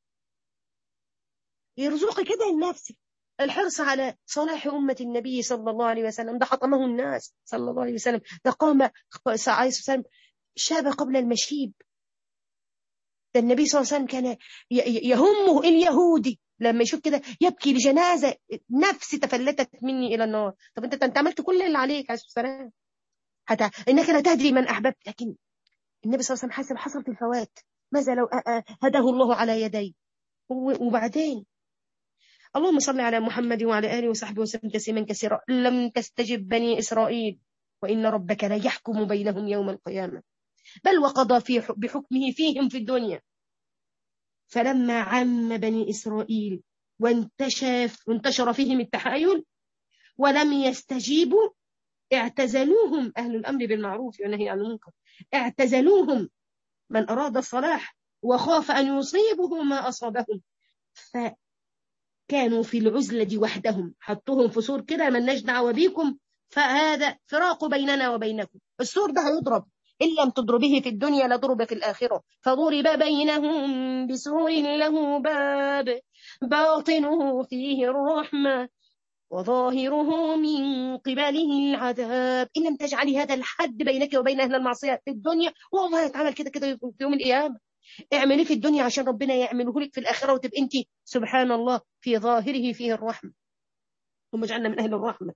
يرزقك كده لنفسك الحرص على صلاح أمة النبي صلى الله عليه وسلم ده حطمه الناس صلى الله عليه وسلم ده قام عليه وسلم شاب قبل المشيب ده النبي صلى الله عليه وسلم كان يهمه اليهودي لما يشوف كده يبكي لجنازه نفسي تفلتت مني الى النار طب انت انت عملت كل اللي عليك عليه السلام حتى انك لا تهدي من احببت لكن النبي صلى الله عليه وسلم حسب حصلت الفوات ماذا لو هداه الله على يدي وبعدين اللهم صل على محمد وعلى اله وصحبه وسلم تسليما كثيرا لم تستجب بني اسرائيل وان ربك لا يحكم بينهم يوم القيامه بل وقضى في بحكمه فيهم في الدنيا فلما عم بني إسرائيل وانتشف وانتشر فيهم التحايل ولم يستجيبوا اعتزلوهم أهل الأمر بالمعروف والنهي عن المنكر اعتزلوهم من أراد الصلاح وخاف أن يصيبه ما أصابهم فكانوا في العزلة وحدهم حطوهم في سور كده ملناش دعوة بيكم فهذا فراق بيننا وبينكم السور ده هيضرب إن لم تضربه في الدنيا لضرب في الآخرة فضرب بينهم بسور له باب باطنه فيه الرحمة وظاهره من قبله العذاب إن لم تجعلي هذا الحد بينك وبين أهل المعصية في الدنيا والله يتعمل كده كده في يوم القيامة اعملي في الدنيا عشان ربنا يعمله لك في الآخرة وتبقى أنت سبحان الله في ظاهره فيه الرحمة ثم اجعلنا من أهل الرحمة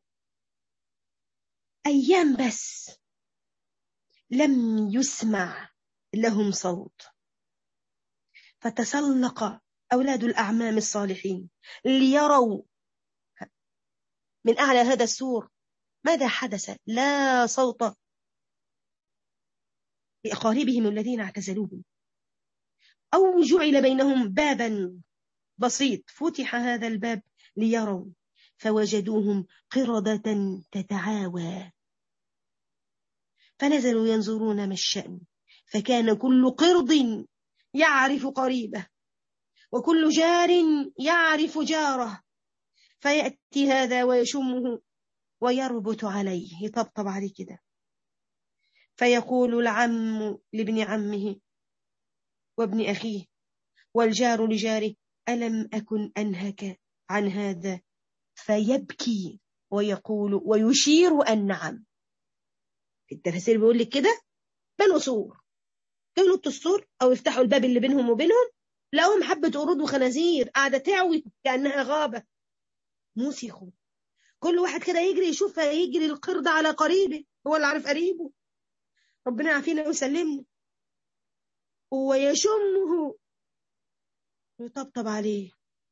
أيام بس لم يسمع لهم صوت فتسلق أولاد الأعمام الصالحين ليروا من أعلى هذا السور ماذا حدث لا صوت لأقاربهم الذين اعتزلوهم أو جعل بينهم بابا بسيط فتح هذا الباب ليروا فوجدوهم قردة تتعاوى فنزلوا ينظرون ما الشأن فكان كل قرض يعرف قريبه وكل جار يعرف جاره فيأتي هذا ويشمه ويربط عليه يطبطب عليه كده فيقول العم لابن عمه وابن أخيه والجار لجاره ألم أكن أنهك عن هذا فيبكي ويقول ويشير أن نعم التفاسير بيقول لك كده بنوا سور كانوا السور او يفتحوا الباب اللي بينهم وبينهم لقوهم حبة قرود وخنازير قاعدة تعوي كأنها غابة موسيقوا كل واحد كده يجري يشوف يجري القرد على قريبه هو اللي عارف قريبه ربنا يعافينا ويسلمنا ويشمه ويطبطب عليه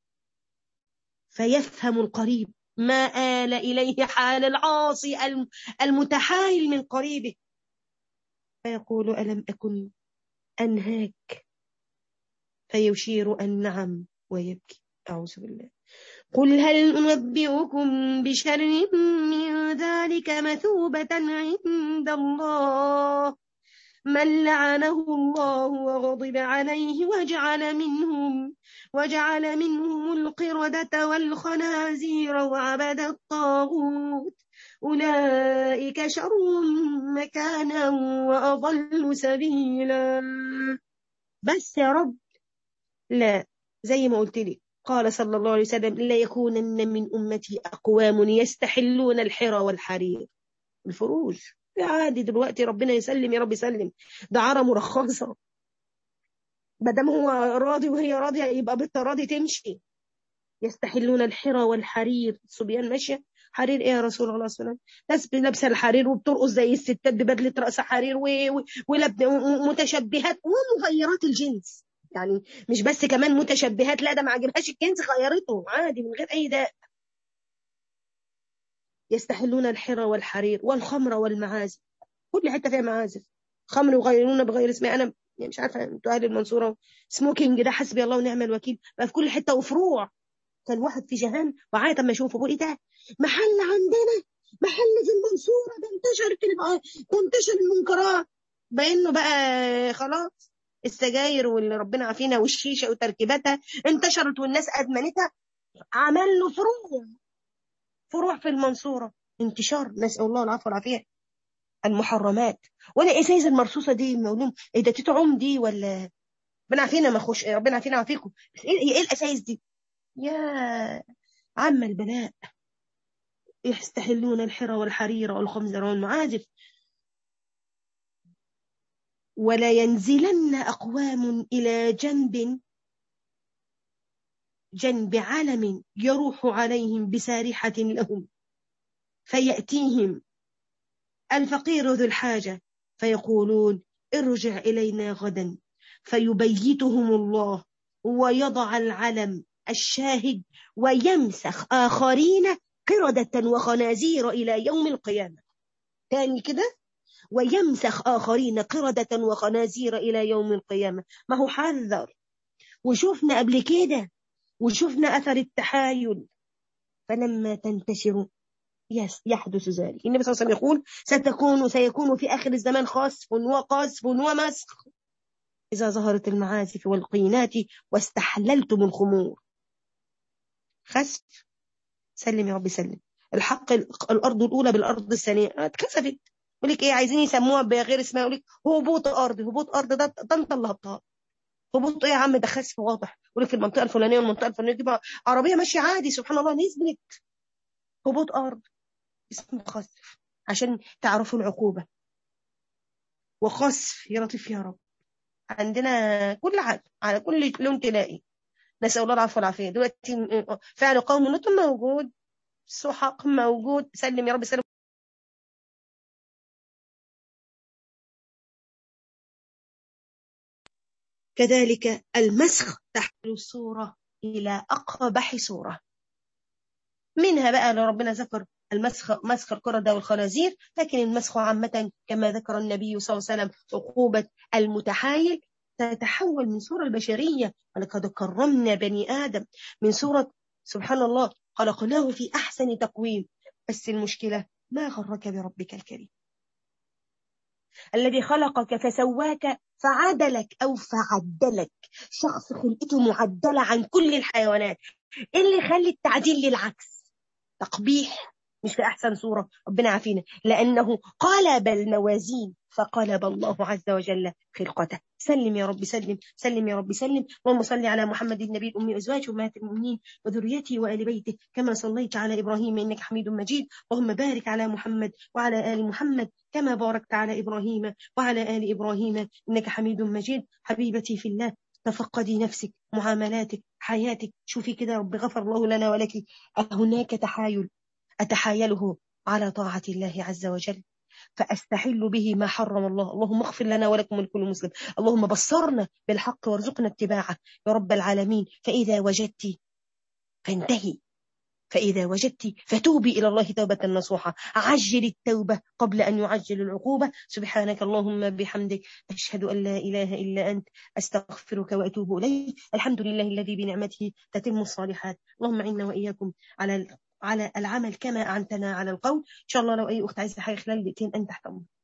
فيفهم القريب ما آل إليه حال العاصي المتحايل من قريبه فيقول ألم أكن أنهاك فيشير أن نعم ويبكي أعوذ بالله قل هل أنبئكم بشر من ذلك مثوبة عند الله من لعنه الله وغضب عليه وجعل منهم وجعل منهم القردة والخنازير وعبد الطاغوت أولئك شر مكانا وأضل سبيلا بس يا رب لا زي ما قلت لك قال صلى الله عليه وسلم لا يكونن من أمتي أقوام يستحلون الحرى والحرير الفروج عادي دلوقتي ربنا يسلم يا رب يسلم ده عرى مرخصة ما دام هو راضي وهي راضية يبقى بالتراضي تمشي يستحلون الحرى والحرير الصبيان ماشية حرير ايه يا رسول الله صلى الله عليه وسلم ناس لابسه الحرير وبترقص زي الستات ببدله راس حرير ومتشبهات ومغيرات الجنس يعني مش بس كمان متشبهات لا ده ما عجبهاش الجنس غيرته عادي من غير اي داء يستحلون الحرى والحرير والخمر والمعازف كل حته فيها معازف خمر يغيرون بغير اسمها انا يعني مش عارفه انتوا اهل المنصوره سموكينج ده حسبي الله ونعم الوكيل بقى في كل حته وفروع كان واحد في جهان وعيط اما يشوفه بيقول ايه ده محل عندنا محل في المنصوره ده انتشرت تنتشر المنكرات بانه بقى خلاص السجاير واللي ربنا عافينا والشيشه وتركيباتها انتشرت والناس ادمنتها عمل له فروع فروع في المنصوره انتشار نسال الله العفو والعافيه المحرمات ولا ازايز المرصوصه دي مولوم ايه ده تتعم دي ولا ربنا عافينا ما خش ربنا عافينا وعافيكم ايه ايه الاسايز دي يا عم البلاء يستحلون الحرى والحرير والخمزر والمعازف ولا ينزلن أقوام إلى جنب جنب علم يروح عليهم بسارحة لهم فيأتيهم الفقير ذو الحاجة فيقولون ارجع إلينا غدا فيبيتهم الله ويضع العلم الشاهد ويمسخ آخرين قردة وخنازير إلى يوم القيامة تاني كده ويمسخ آخرين قردة وخنازير إلى يوم القيامة ما هو حذر وشوفنا قبل كده وشوفنا أثر التحايل فلما تنتشر يس يحدث ذلك النبي صلى الله عليه وسلم يقول ستكون سيكون في آخر الزمان خسف وقذف ومسخ إذا ظهرت المعازف والقينات واستحللتم الخمور خسف سلم يا رب سلم الحق الأرض الأولى بالأرض الثانية اتكسفت يقول لك ايه عايزين يسموها بغير اسمها يقول لك هبوط ارض هبوط ارض ده طنطا اللي هبطها هبوط ايه يا عم ده خسف واضح يقول لك في المنطقه الفلانيه والمنطقه الفلانيه دي عربيه ماشيه عادي سبحان الله نزلت هبوط ارض اسمه خسف عشان تعرفوا العقوبه وخسف يا لطيف يا رب عندنا كل حاجه على كل لون تلاقي نسال الله العفو والعافيه دلوقتي فعل قوم لوط موجود سحق موجود سلم يا رب سلم كذلك المسخ تحمل الصورة إلى أقبح صورة منها بقى لو ربنا ذكر المسخ مسخ القردة والخنازير لكن المسخ عامة كما ذكر النبي صلى الله عليه وسلم عقوبة المتحايل تتحول من صورة البشرية ولقد كرمنا بني آدم من صورة سبحان الله خلقناه في أحسن تقويم بس المشكلة ما غرك بربك الكريم الذي خلقك فسواك فعدلك أو فعدلك شخص خلقته معدلة عن كل الحيوانات إيه اللي يخلي التعديل للعكس تقبيح مش في أحسن صورة ربنا عافينا لأنه قلب الموازين فقلب الله عز وجل خلقته سلم يا رب سلم سلم يا رب سلم اللهم صل على محمد النبي الأمي أزواج أمهات المؤمنين وذريته وآل بيته كما صليت على إبراهيم إنك حميد مجيد اللهم بارك على محمد وعلى آل محمد كما باركت على إبراهيم وعلى آل إبراهيم إنك حميد مجيد حبيبتي في الله تفقدي نفسك معاملاتك حياتك شوفي كده رب غفر الله لنا ولك هناك تحايل أتحايله على طاعة الله عز وجل فأستحل به ما حرم الله اللهم اغفر لنا ولكم ولكل مسلم اللهم بصرنا بالحق وارزقنا اتباعه يا رب العالمين فإذا وجدت فانتهي فإذا وجدت فتوبي إلى الله توبة نصوحة عجل التوبة قبل أن يعجل العقوبة سبحانك اللهم بحمدك أشهد أن لا إله إلا أنت أستغفرك وأتوب إليك الحمد لله الذي بنعمته تتم الصالحات اللهم عنا وإياكم على على العمل كما أعنتنا على القول إن شاء الله لو أي أخت عايزة حاجة خلال دقيقتين أنت تحت أمرك